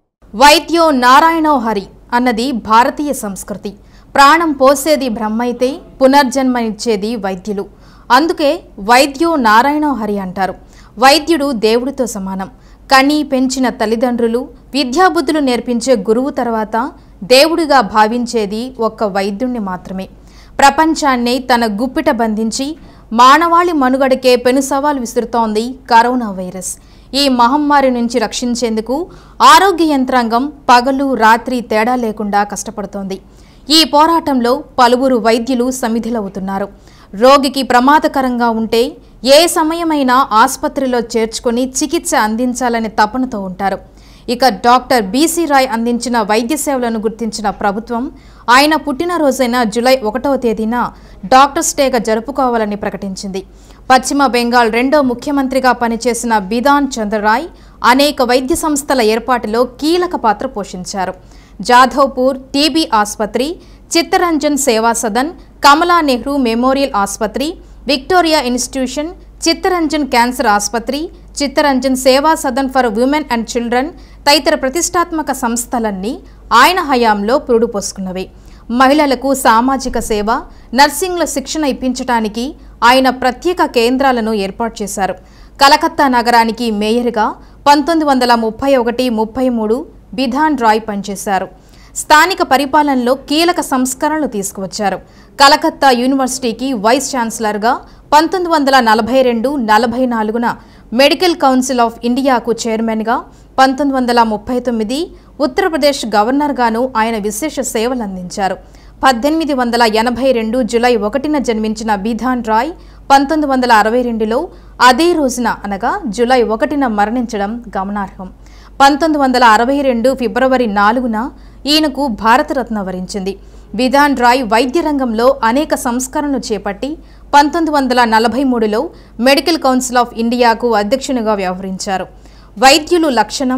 వైద్యో నారాయణో హరి అన్నది భారతీయ సంస్కృతి ప్రాణం పోసేది బ్రహ్మైతే పునర్జన్మనిచ్చేది వైద్యులు అందుకే వైద్యో నారాయణో హరి అంటారు వైద్యుడు దేవుడితో సమానం కని పెంచిన తల్లిదండ్రులు విద్యాబుద్ధులు నేర్పించే గురువు తర్వాత దేవుడిగా భావించేది ఒక్క వైద్యుణ్ణి మాత్రమే ప్రపంచాన్ని తన గుప్పిట బంధించి మానవాళి మనుగడకే పెను సవాల్ విసురుతోంది కరోనా వైరస్ ఈ మహమ్మారి నుంచి రక్షించేందుకు ఆరోగ్య యంత్రాంగం పగలు రాత్రి తేడా లేకుండా కష్టపడుతోంది ఈ పోరాటంలో పలువురు వైద్యులు సమిధిలవుతున్నారు రోగికి ప్రమాదకరంగా ఉంటే ఏ సమయమైనా ఆసుపత్రిలో చేర్చుకొని చికిత్స అందించాలనే తపనతో ఉంటారు ఇక డాక్టర్ బీసీ రాయ్ అందించిన వైద్య సేవలను గుర్తించిన ప్రభుత్వం ఆయన పుట్టినరోజైన జూలై ఒకటవ తేదీన డాక్టర్స్ డేగా జరుపుకోవాలని ప్రకటించింది పశ్చిమ బెంగాల్ రెండో ముఖ్యమంత్రిగా పనిచేసిన బిధాన్ చంద్రరాయ్ అనేక వైద్య సంస్థల ఏర్పాటులో కీలక పాత్ర పోషించారు జాధవ్పూర్ టీబీ ఆసుపత్రి చిత్తరంజన్ సేవా సదన్ కమలా నెహ్రూ మెమోరియల్ ఆసుపత్రి విక్టోరియా ఇన్స్టిట్యూషన్ చిత్తరంజన్ క్యాన్సర్ ఆసుపత్రి Chittaranjan Seva Sadan for women and children తదితర ప్రతిష్టాత్మక సంస్థలన్నీ ఆయన హయాంలో పురుడు పోసుకున్నవే మహిళలకు సామాజిక సేవ నర్సింగ్ల శిక్షణ ఇప్పించడానికి ఆయన ప్రత్యేక కేంద్రాలను ఏర్పాటు చేశారు కలకత్తా నగరానికి మేయర్గా పంతొమ్మిది వందల ముప్పై ఒకటి ముప్పై మూడు బిధాన్ రాయ్ పనిచేశారు స్థానిక పరిపాలనలో కీలక సంస్కరణలు తీసుకువచ్చారు కలకత్తా యూనివర్సిటీకి వైస్ ఛాన్సలర్గా పంతొమ్మిది వందల నలభై రెండు నలభై నాలుగున మెడికల్ కౌన్సిల్ ఆఫ్ ఇండియాకు చైర్మన్గా పంతొమ్మిది వందల ముప్పై తొమ్మిది ఉత్తరప్రదేశ్ గవర్నర్గాను ఆయన విశేష సేవలు అందించారు పద్దెనిమిది వందల ఎనభై రెండు జులై ఒకటిన జన్మించిన బిధాన్ రాయ్ పంతొమ్మిది వందల అరవై రెండులో అదే రోజున అనగా జులై ఒకటిన మరణించడం గమనార్హం పంతొమ్మిది వందల అరవై రెండు ఫిబ్రవరి నాలుగున ఈయనకు భారతరత్న వరించింది బిధాన్ రాయ్ వైద్య రంగంలో అనేక సంస్కరణలు చేపట్టి పంతొమ్మిది వందల నలభై మూడులో మెడికల్ కౌన్సిల్ ఆఫ్ ఇండియాకు అధ్యక్షునిగా వ్యవహరించారు వైద్యులు లక్షణం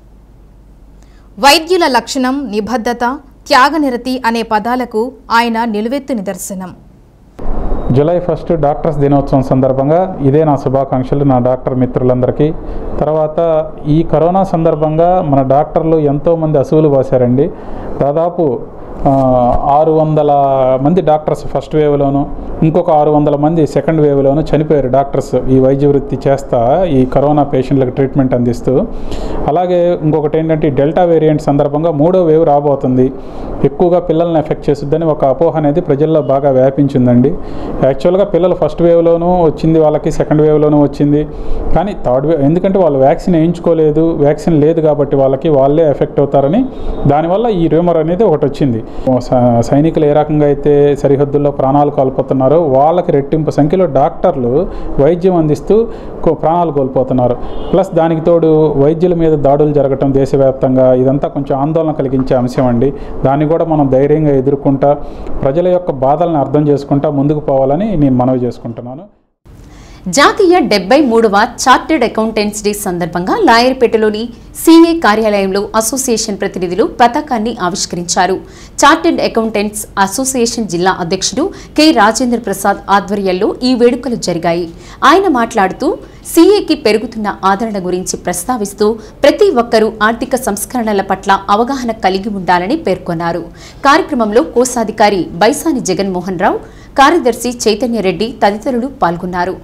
వైద్యుల లక్షణం నిబద్ధత త్యాగనిరతి అనే పదాలకు ఆయన నిలువెత్తు నిదర్శనం జూలై ఫస్ట్ డాక్టర్స్ దినోత్సవం సందర్భంగా ఇదే నా శుభాకాంక్షలు నా డాక్టర్ మిత్రులందరికీ తర్వాత ఈ కరోనా సందర్భంగా మన డాక్టర్లు ఎంతోమంది అసువులు పోసారండి దాదాపు ఆ, ఆరు వందల మంది డాక్టర్స్ ఫస్ట్ వేవ్లోను ఇంకొక ఆరు వందల మంది సెకండ్ వేవ్లోను చనిపోయారు డాక్టర్స్ ఈ వైద్య వృత్తి చేస్తా ఈ కరోనా పేషెంట్లకు ట్రీట్మెంట్ అందిస్తూ అలాగే ఇంకొకటి ఏంటంటే ఈ డెల్టా వేరియంట్ సందర్భంగా మూడో వేవ్ రాబోతుంది ఎక్కువగా పిల్లల్ని ఎఫెక్ట్ చేస్తుందని ఒక అపోహ అనేది ప్రజల్లో బాగా వ్యాపించిందండి యాక్చువల్గా పిల్లలు ఫస్ట్ వేవ్లోనూ వచ్చింది వాళ్ళకి సెకండ్ వేవ్లోనూ వచ్చింది కానీ థర్డ్ వేవ్ ఎందుకంటే వాళ్ళు వ్యాక్సిన్ వేయించుకోలేదు వ్యాక్సిన్ లేదు కాబట్టి వాళ్ళకి వాళ్ళే ఎఫెక్ట్ అవుతారని దానివల్ల ఈ రూమర్ అనేది ఒకటి వచ్చింది స- సైనికులు ఏ రకంగా అయితే సరిహద్దుల్లో ప్రాణాలు కోల్పోతున్నారో వాళ్ళకి రెట్టింపు సంఖ్యలో డాక్టర్లు వైద్యం అందిస్తూ కో- ప్రాణాలు కోల్పోతున్నారు ప్లస్ దానికి తోడు వైద్యుల మీద దాడులు జరగటం దేశవ్యాప్తంగా ఇదంతా కొంచెం ఆందోళన కలిగించే అంశం అండి దాన్ని కూడా మనం ధైర్యంగా ఎదుర్కొంటా ప్రజల యొక్క బాధలను అర్థం చేసుకుంటా ముందుకు పోవాలని నేను మనవి చేసుకుంటున్నాను జాతీయ డెబ్బై మూడవ చార్టెడ్ అకౌంటెంట్స్ డే సందర్భంగా లాయర్పేటలోని సీఏ కార్యాలయంలో అసోసియేషన్ ప్రతినిధులు పతాకాన్ని ఆవిష్కరించారు చార్టెడ్ అకౌంటెంట్స్ అసోసియేషన్ జిల్లా అధ్యక్షుడు కె రాజేంద్ర ప్రసాద్ ఆధ్వర్యంలో ఈ వేడుకలు జరిగాయి ఆయన మాట్లాడుతూ సీఏకి పెరుగుతున్న ఆదరణ గురించి ప్రస్తావిస్తూ ప్రతి ఒక్కరూ ఆర్థిక సంస్కరణల పట్ల అవగాహన కలిగి ఉండాలని పేర్కొన్నారు కార్యక్రమంలో కోశాధికారి బైసాని జగన్మోహన్ రావు కార్యదర్శి చైతన్యరెడ్డి తదితరులు పాల్గొన్నారు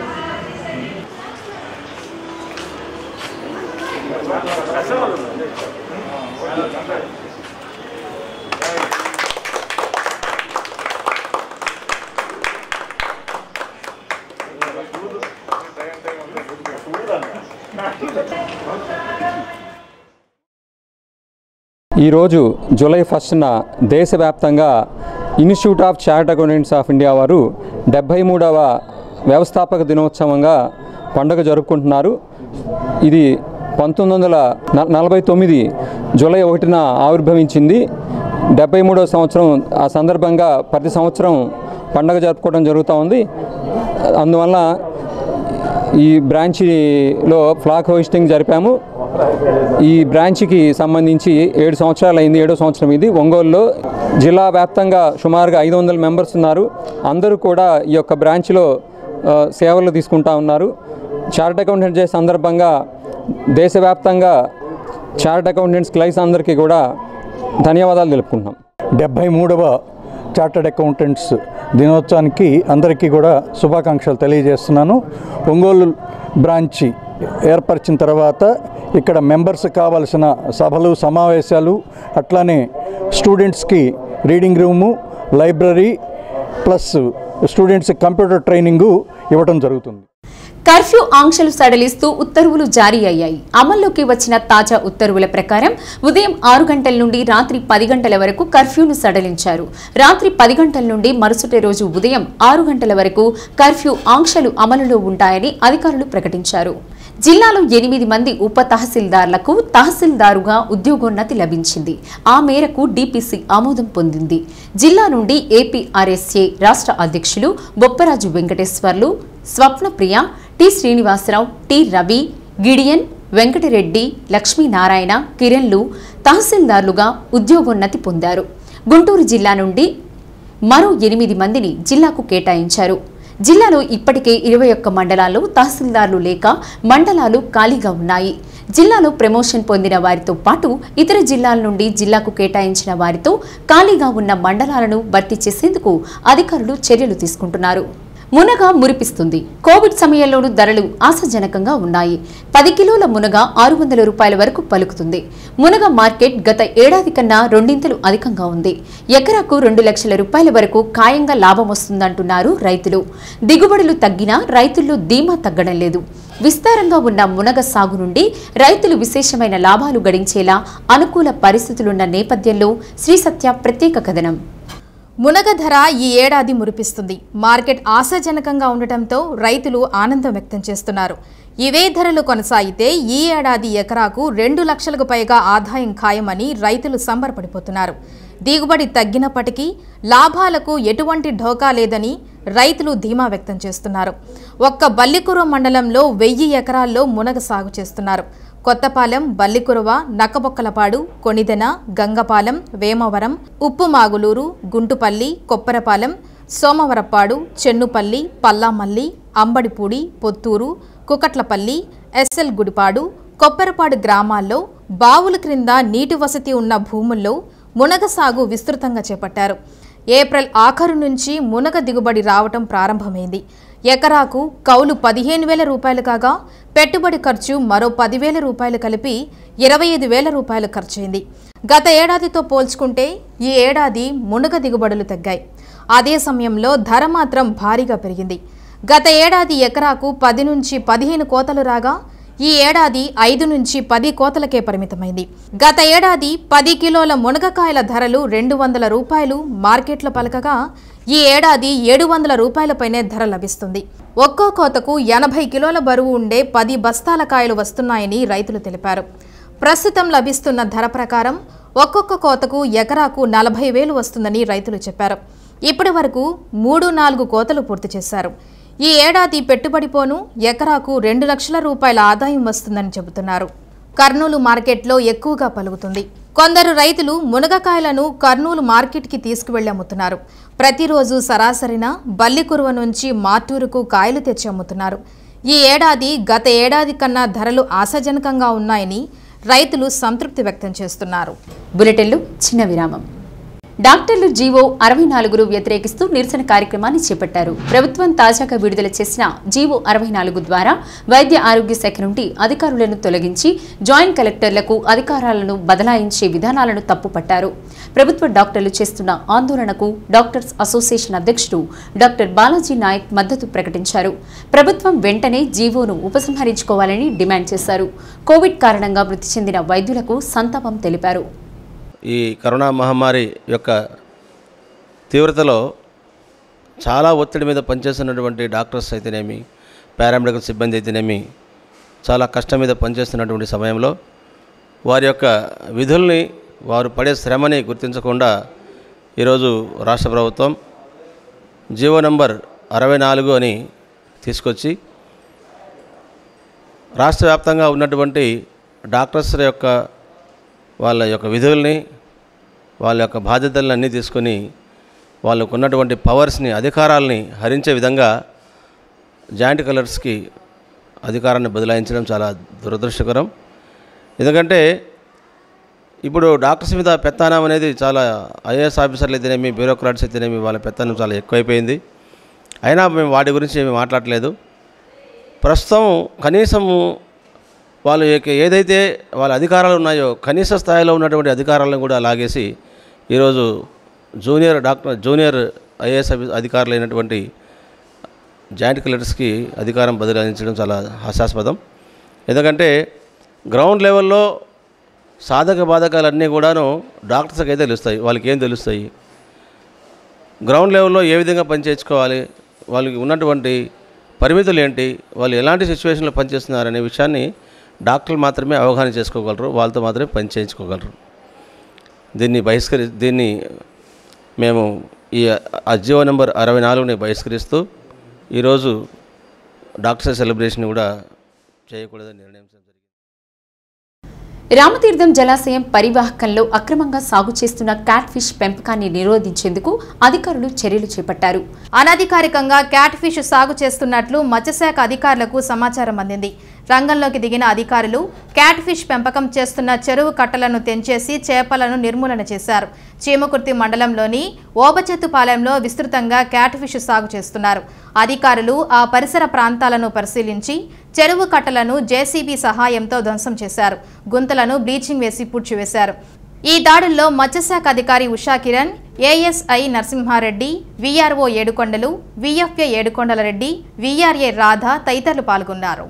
ఈరోజు జూలై ఫస్ట్న దేశవ్యాప్తంగా institute of chart accountants of India వారు డెబ్భై మూడవ వ్యవస్థాపక దినోత్సవంగా పండుగ జరుపుకుంటున్నారు ఇది పంతొమ్మిది వందల న- నలభై తొమ్మిది జూలై ఒకటిన ఆవిర్భవించింది డెబ్బై మూడవ సంవత్సరం ఆ సందర్భంగా ప్రతి సంవత్సరం పండుగ జరుపుకోవడం జరుగుతూ ఉంది అందువల్ల ఈ బ్రాంచ్లో ఫ్లాగ్ హోస్టింగ్ జరిపాము ఈ బ్రాంచ్కి సంబంధించి ఏడు సంవత్సరాలు అయింది ఏడో సంవత్సరం ఇది ఒంగోలులో జిల్లా వ్యాప్తంగా సుమారుగా ఐదు వందల మెంబర్స్ ఉన్నారు అందరూ కూడా ఈ యొక్క బ్రాంచ్లో ఆ, సేవలు తీసుకుంటా ఉన్నారు చార్ట్ అకౌంటెంట్ డే సందర్భంగా దేశవ్యాప్తంగా చార్ట్ అకౌంటెంట్స్ క్లైస్ అందరికీ కూడా ధన్యవాదాలు తెలుపుకుంటున్నాం డెబ్భై మూడవ చార్టర్డ్ అకౌంటెంట్స్ దినోత్సవానికి అందరికీ కూడా శుభాకాంక్షలు తెలియజేస్తున్నాను ఒంగోలు బ్రాంచి ఏర్పరిచిన తర్వాత ఇక్కడ మెంబర్స్ కావాల్సిన సభలు సమావేశాలు అట్లానే స్టూడెంట్స్కి reading room library plus students computer training ఇవ్వడం జరుగుతుంది కర్ఫ్యూ ఆంక్షలు సడలిస్తూ ఉత్తర్వులు జారీ అయ్యాయి అమల్లోకి వచ్చిన తాజా ఉత్తర్వుల ప్రకారం ఉదయం ఆరు గంటల నుండి రాత్రి పది గంటల వరకు కర్ఫ్యూను సడలించారు రాత్రి పది గంటల నుండి మరుసటి రోజు ఉదయం ఆరు గంటల వరకు కర్ఫ్యూ ఆంక్షలు అమలులో ఉంటాయని అధికారులు ప్రకటించారు జిల్లాలో ఎనిమిది మంది ఉప తహసీల్దార్లకు తహసీల్దారుగా ఉద్యోగోన్నతి లభించింది ఆ మేరకు డిపిసి ఆమోదం పొందింది జిల్లా నుండి ఏపీఆర్ఎస్ఏ రాష్ట్ర అధ్యక్షులు Bopparaju Venkateswarlu Swapnapriya T Srinivasarao T Ravi Gideon Venkatareddy Lakshminarayana కిరణ్లు తహసీల్దార్లుగా ఉద్యోగోన్నతి పొందారు గుంటూరు జిల్లా నుండి మరో ఎనిమిది మందిని జిల్లాకు కేటాయించారు జిల్లాలో ఇప్పటికే ఇరవై ఒక్క మండలాల్లో తహసీల్దార్లు లేక మండలాలు ఖాళీగా ఉన్నాయి జిల్లాలో ప్రమోషన్ పొందిన వారితో పాటు ఇతర జిల్లాల నుండి జిల్లాకు కేటాయించిన వారితో ఖాళీగా ఉన్న మండలాలను భర్తీ చేసేందుకు అధికారులు చర్యలు తీసుకుంటున్నారు మునగ మురిపిస్తుంది కోవిడ్ సమయంలోనూ ధరలు ఆశాజనకంగా ఉన్నాయి పది కిలోల మునగ ఆరు వందల రూపాయల వరకు పలుకుతుంది మునగ మార్కెట్ గత ఏడాది కన్నా రెండింతలు అధికంగా ఉంది ఎకరాకు రెండు లక్షల రూపాయల వరకు ఖాయంగా లాభం వస్తుందంటున్నారు రైతులు దిగుబడులు తగ్గినా రైతుల్లో ధీమా తగ్గడం లేదు విస్తారంగా ఉన్న మునగ సాగు నుండి రైతులు విశేషమైన లాభాలు గడించేలా అనుకూల పరిస్థితులున్న నేపథ్యంలో శ్రీ సత్య ప్రత్యేక కథనం మునగ ధర ఈ ఏడాది మురిపిస్తుంది మార్కెట్ ఆశాజనకంగా ఉండటంతో రైతులు ఆనందం వ్యక్తం చేస్తున్నారు ఇవే ధరలు కొనసాగితే ఈ ఏడాది ఎకరాకు రెండు లక్షలకు పైగా ఆదాయం ఖాయమని రైతులు సంబరపడిపోతున్నారు దిగుబడి తగ్గినప్పటికీ లాభాలకు ఎటువంటి ఢోకా లేదని రైతులు ధీమా వ్యక్తం చేస్తున్నారు ఒక్క బల్లికుర మండలంలో వెయ్యి ఎకరాల్లో మునగ సాగు చేస్తున్నారు కొత్తపాలెం బల్లికురవ నక్కబొక్కలపాడు కొణిదెన గంగపాలెం వేమవరం ఉప్పుమాగులూరు గుంటుపల్లి కొప్పరపాలెం సోమవరప్పాడు చెన్నుపల్లి పల్లామల్లి అంబడిపూడి పొత్తూరు కుకట్లపల్లి ఎస్ఎల్ గుడిపాడు కొప్పరపాడు గ్రామాల్లో బావుల క్రింద నీటి వసతి ఉన్న భూముల్లో మునగ సాగు విస్తృతంగా చేపట్టారు ఏప్రిల్ ఆఖరు నుంచి మునగ దిగుబడి రావటం ప్రారంభమైంది ఎకరాకు కౌలు పదిహేను వేల రూపాయలు కాగా పెట్టుబడి ఖర్చు మరో పదివేల రూపాయలు కలిపి ఇరవై ఐదు వేల రూపాయలు ఖర్చయింది గత ఏడాదితో పోల్చుకుంటే ఈ ఏడాది మునగ దిగుబడులు తగ్గాయి అదే సమయంలో ధర మాత్రం భారీగా పెరిగింది గత ఏడాది ఎకరాకు పది నుంచి పదిహేను కోతలు రాగా ఈ ఏడాది ఐదు నుంచి పది కోతలకే పరిమితమైంది గత ఏడాది పది కిలోల మునగకాయల ధరలు రెండు వందల రూపాయలు మార్కెట్లో పలకగా ఈ ఏడాది ఏడు వందల రూపాయలపైనే ధర లభిస్తుంది ఒక్కో కోతకు ఎనభై కిలోల బరువు ఉండే పది బస్తాల కాయలు వస్తున్నాయని రైతులు తెలిపారు ప్రస్తుతం లభిస్తున్న ధర ప్రకారం ఒక్కొక్క కోతకు ఎకరాకు నలభై వేలు వస్తుందని రైతులు చెప్పారు ఇప్పటి వరకు మూడు నాలుగు కోతలు పూర్తి చేశారు ఈ ఏడాది పెట్టుబడి పోను ఎకరాకు రెండు లక్షల రూపాయల ఆదాయం వస్తుందని చెబుతున్నారు కర్నూలు మార్కెట్లో ఎక్కువగా పలుకుతుంది కొందరు రైతులు మునగకాయలను కర్నూలు మార్కెట్కి తీసుకువెళ్లి అమ్ముతున్నారు ప్రతిరోజు సరాసరిన బల్లికురువ నుంచి మార్టూరుకు కాయలు తెచ్చి అమ్ముతున్నారు ఈ ఏడాది గత ఏడాది కన్నా ధరలు ఆశాజనకంగా ఉన్నాయని రైతులు సంతృప్తి వ్యక్తం చేస్తున్నారు బులెటిన్లు చిన్న విరామం డాక్టర్లు జీవో అరవై నాలుగును వ్యతిరేకిస్తూ నిరసన కార్యక్రమాన్ని చేపట్టారు ప్రభుత్వం తాజాగా విడుదల చేసిన జీవో అరవై నాలుగు ద్వారా వైద్య ఆరోగ్య శాఖ నుండి అధికారులను తొలగించి జాయింట్ కలెక్టర్లకు అధికారాలను బదలాయించే విధానాలను తప్పుపట్టారు ప్రభుత్వ డాక్టర్లు చేస్తున్న ఆందోళనకు డాక్టర్స్ అసోసియేషన్ అధ్యక్షుడు డాక్టర్ బాలాజీ నాయక్ మద్దతు ప్రకటించారు ప్రభుత్వం వెంటనే జీవోను ఉపసంహరించుకోవాలని డిమాండ్ చేశారు కోవిడ్ కారణంగా మృతి చెందిన వైద్యులకు సంతాపం తెలిపారు ఈ కరోనా మహమ్మారి యొక్క తీవ్రతలో చాలా ఒత్తిడి మీద పనిచేస్తున్నటువంటి డాక్టర్స్ అయితేనేమి పారామెడికల్ సిబ్బంది అయితేనేమి చాలా కష్టం మీద పనిచేస్తున్నటువంటి సమయంలో వారి యొక్క విధుల్ని వారు పడే శ్రమని గుర్తించకుండా ఈరోజు రాష్ట్ర ప్రభుత్వం జీవో నంబర్ అరవై నాలుగు అని తీసుకొచ్చి రాష్ట్ర వ్యాప్తంగా ఉన్నటువంటి డాక్టర్స్ యొక్క వాళ్ళ యొక్క విధుల్ని వాళ్ళ యొక్క బాధ్యతలను అన్నీ తీసుకొని వాళ్ళకు ఉన్నటువంటి పవర్స్ని అధికారాలని హరించే విధంగా జాయింట్ కలర్స్కి అధికారాన్ని బదలాయించడం చాలా దురదృష్టకరం ఎందుకంటే ఇప్పుడు డాక్టర్స్ మీద పెత్తానం అనేది చాలా ఐఏఎస్ ఆఫీసర్లు అయితేనేమి బ్యూరోక్రాట్స్ అయితేనేమి వాళ్ళ పెత్తానం చాలా ఎక్కువైపోయింది అయినా మేము వాటి గురించి ఏమి మాట్లాడలేదు ప్రస్తుతం కనీసము వాళ్ళు ఏక- ఏదైతే వాళ్ళ అధికారాలు ఉన్నాయో కనీస స్థాయిలో ఉన్నటువంటి అధికారాలను కూడా లాగేసి ఈరోజు జూనియర్ డాక్టర్ జూనియర్ ఐఏఎస్ అధికారులైనటువంటి జాయింట్ కలెక్టర్స్కి అధికారం బదిలించడం చాలా హాస్యాస్పదం ఎందుకంటే గ్రౌండ్ లెవెల్లో సాధక బాధకాలన్నీ కూడాను డాక్టర్స్కి అయితే తెలుస్తాయి వాళ్ళకి ఏం తెలుస్తాయి గ్రౌండ్ లెవెల్లో ఏ విధంగా పని చేయించుకోవాలి వాళ్ళకి ఉన్నటువంటి పరిమితులు ఏంటి వాళ్ళు ఎలాంటి సిచ్యువేషన్లో పనిచేస్తున్నారనే విషయాన్ని డాక్టర్లు మాత్రమే అవగాహన చేసుకోగలరు వాళ్ళతో మాత్రమే పని చేయించుకోగలరు దీన్ని బహిష్కరి దీన్ని మేము ఈ అజియో నెంబర్ అరవై నాలుగుని బహిష్కరిస్తూ ఈరోజు డాక్టర్ సెలబ్రేషన్ కూడా చేయకూడదని నిర్ణయం రామతీర్థం జలాశయం పరివాహకంలో అక్రమంగా సాగు చేస్తున్న క్యాట్ ఫిష్ పెంపకాన్ని నిరోధించేందుకు అధికారులు చర్యలు చేపట్టారు అనధికారికంగా క్యాట్ ఫిష్ సాగు చేస్తున్నట్లు మత్స్యశాఖ అధికారులకు సమాచారం అందింది రంగంలోకి దిగిన అధికారులు క్యాట్ ఫిష్ పెంపకం చేస్తున్న చెరువు కట్టలను తెంచేసి చేపలను నిర్మూలన చేశారు చీమకుర్తి మండలంలోని ఓబచెత్తుపాలెంలో విస్తృతంగా క్యాట్ ఫిష్ సాగు చేస్తున్నారు అధికారులు ఆ పరిసర ప్రాంతాలను పరిశీలించి చెరువు కట్టలను జేసీబీ సహాయంతో ధ్వంసం చేశారు గుంతలను బ్లీచింగ్ వేసి పూడ్చివేశారు ఈ దాడుల్లో మత్స్యశాఖ అధికారి Usha Kiran ASI Narasimhareddy VRO Edukondalu VFA Edukondala Reddy VRA Radha తదితరులు పాల్గొన్నారు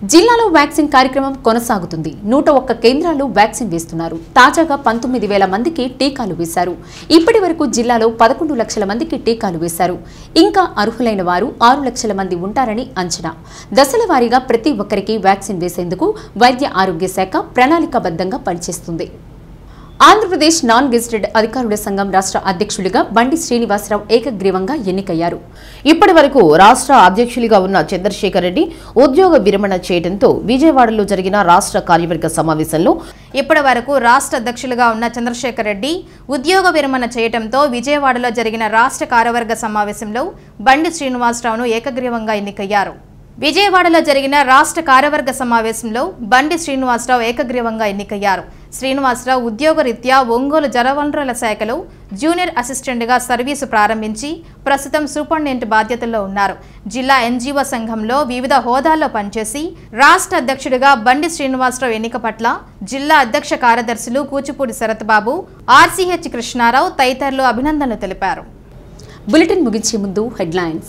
జిల్లాలో వ్యాక్సిన్ కార్యక్రమం కొనసాగుతుంది నూట ఒక్క కేంద్రాల్లో వ్యాక్సిన్ వేస్తున్నారు తాజాగా పంతొమ్మిది వేల మందికి టీకాలు వేశారు ఇప్పటి వరకు జిల్లాలో పదకొండు లక్షల మందికి టీకాలు వేశారు ఇంకా అర్హులైన వారు ఆరు లక్షల మంది ఉంటారని అంచనా దశల వారీగా ప్రతి ఒక్కరికి వ్యాక్సిన్ వేసేందుకు వైద్య ఆరోగ్య శాఖ ప్రణాళికాబద్ధంగా పనిచేస్తుంది ఆంధ్రప్రదేశ్ నాన్ గెజిటెడ్ అధికారుల సంఘం రాష్ట్ర అధ్యక్షుడిగా బండి శ్రీనివాసరావు ఏకగ్రీవంగా ఎన్నికయ్యారు ఇప్పటి వరకు రాష్ట్ర అధ్యక్షులుగా ఉన్న చంద్రశేఖర్ రెడ్డి ఉద్యోగ విరమణ చేయడంతో విజయవాడలో జరిగిన రాష్ట్ర కార్యవర్గ సమావేశంలో ఇప్పటి వరకు రాష్ట్ర అధ్యక్షులుగా ఉన్న చంద్రశేఖర్ రెడ్డి ఉద్యోగ విరమణ చేయటంతో విజయవాడలో జరిగిన రాష్ట్ర కార్యవర్గ సమావేశంలో బండి శ్రీనివాసరావును ఏకగ్రీవంగా ఎన్నికయ్యారు విజయవాడలో జరిగిన రాష్ట్ర కార్యవర్గ సమావేశంలో బండి శ్రీనివాసరావు ఏకగ్రీవంగా ఎన్నికయ్యారు శ్రీనివాసరావు ఉద్యోగరీత్యా ఒంగోలు జలవనరుల శాఖలో జూనియర్ అసిస్టెంట్గా సర్వీసు ప్రారంభించి ప్రస్తుతం సూపరింటెండెంట్ బాధ్యతల్లో ఉన్నారు జిల్లా ఎన్జీఓ సంఘంలో వివిధ హోదాల్లో పనిచేసి రాష్ట్ర అధ్యక్షుడిగా బండి శ్రీనివాసరావు ఎన్నిక పట్ల జిల్లా అధ్యక్ష కార్యదర్శులు కూచిపూడి శరత్బాబు ఆర్సీహెచ్ కృష్ణారావు తదితరులు అభినందనలు తెలిపారు బులెటిన్ ముగించే ముందు హెడ్లైన్స్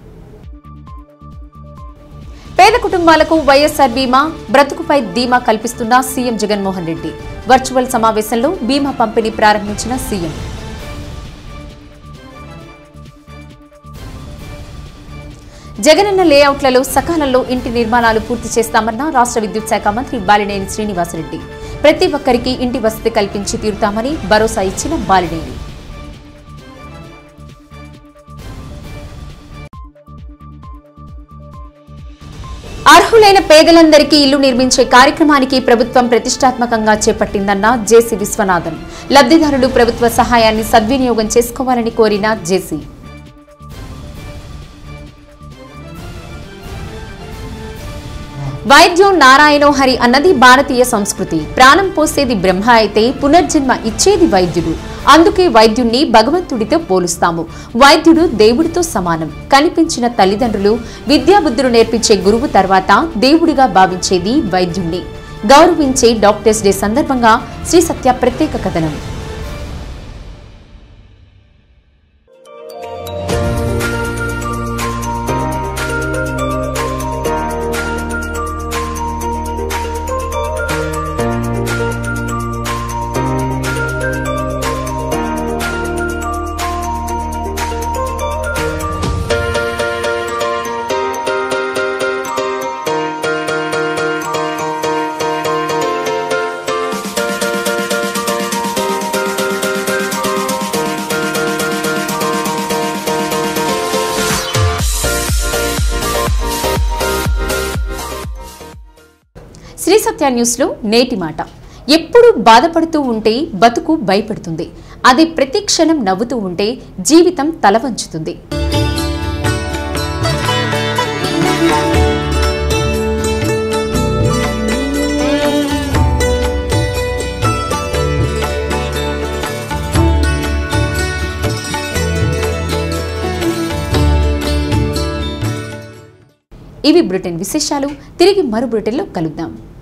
పేద కుటుంబాలకు వైఎస్ఆర్ బీమా బ్రతుకుపై ధీమా కల్పిస్తున్న సీఎం జగన్మోహన్ రెడ్డి వర్చువల్ సమావేశంలో బీమా పంపిణీ ప్రారంభించిన సీఎం జగనన్న లేఅవుట్లలో సకాలంలో ఇంటి నిర్మాణాలు పూర్తి చేస్తామన్న రాష్ట్ర విద్యుత్ శాఖ మంత్రి బాలినేని శ్రీనివాసరెడ్డి ప్రతి ఒక్కరికి ఇంటి వసతి కల్పించి తీరుతామని భరోసా ఇచ్చిన బాలినేని అర్హులైన పేదలందరికీ ఇల్లు నిర్మించే కార్యక్రమానికి ప్రభుత్వం ప్రతిష్టాత్మకంగా చేపట్టిందన్న జేసీ విశ్వనాథన్ లబ్ధిదారులు ప్రభుత్వ సహాయాన్ని సద్వినియోగం చేసుకోవాలని కోరిన జేసీ వైద్యం నారాయణో హరి అన్నది భారతీయ సంస్కృతి ప్రాణం పోసేది బ్రహ్మ అయితే పునర్జన్మ ఇచ్చేది వైద్యుడు అందుకే వైద్యుణ్ణి భగవంతుడితో పోలుస్తాము వైద్యుడు దేవుడితో సమానం కనిపించిన తల్లిదండ్రులు విద్యాబుద్ధులు నేర్పించే గురువు తర్వాత దేవుడిగా భావించేది వైద్యుణ్ణి గౌరవించే డాక్టర్స్ డే సందర్భంగా శ్రీ సత్య ప్రత్యేక కథనం శ్రీ సత్య న్యూస్లో నేటి మాట ఎప్పుడు బాధపడుతూ ఉంటే బతుకు భయపడుతుంది అది ప్రతి క్షణం నవ్వుతూ ఉంటే జీవితం తలవంచుతుంది ఇవి బ్రిటన్ విశేషాలు తిరిగి మరో బ్రిటన్లో కలుద్దాం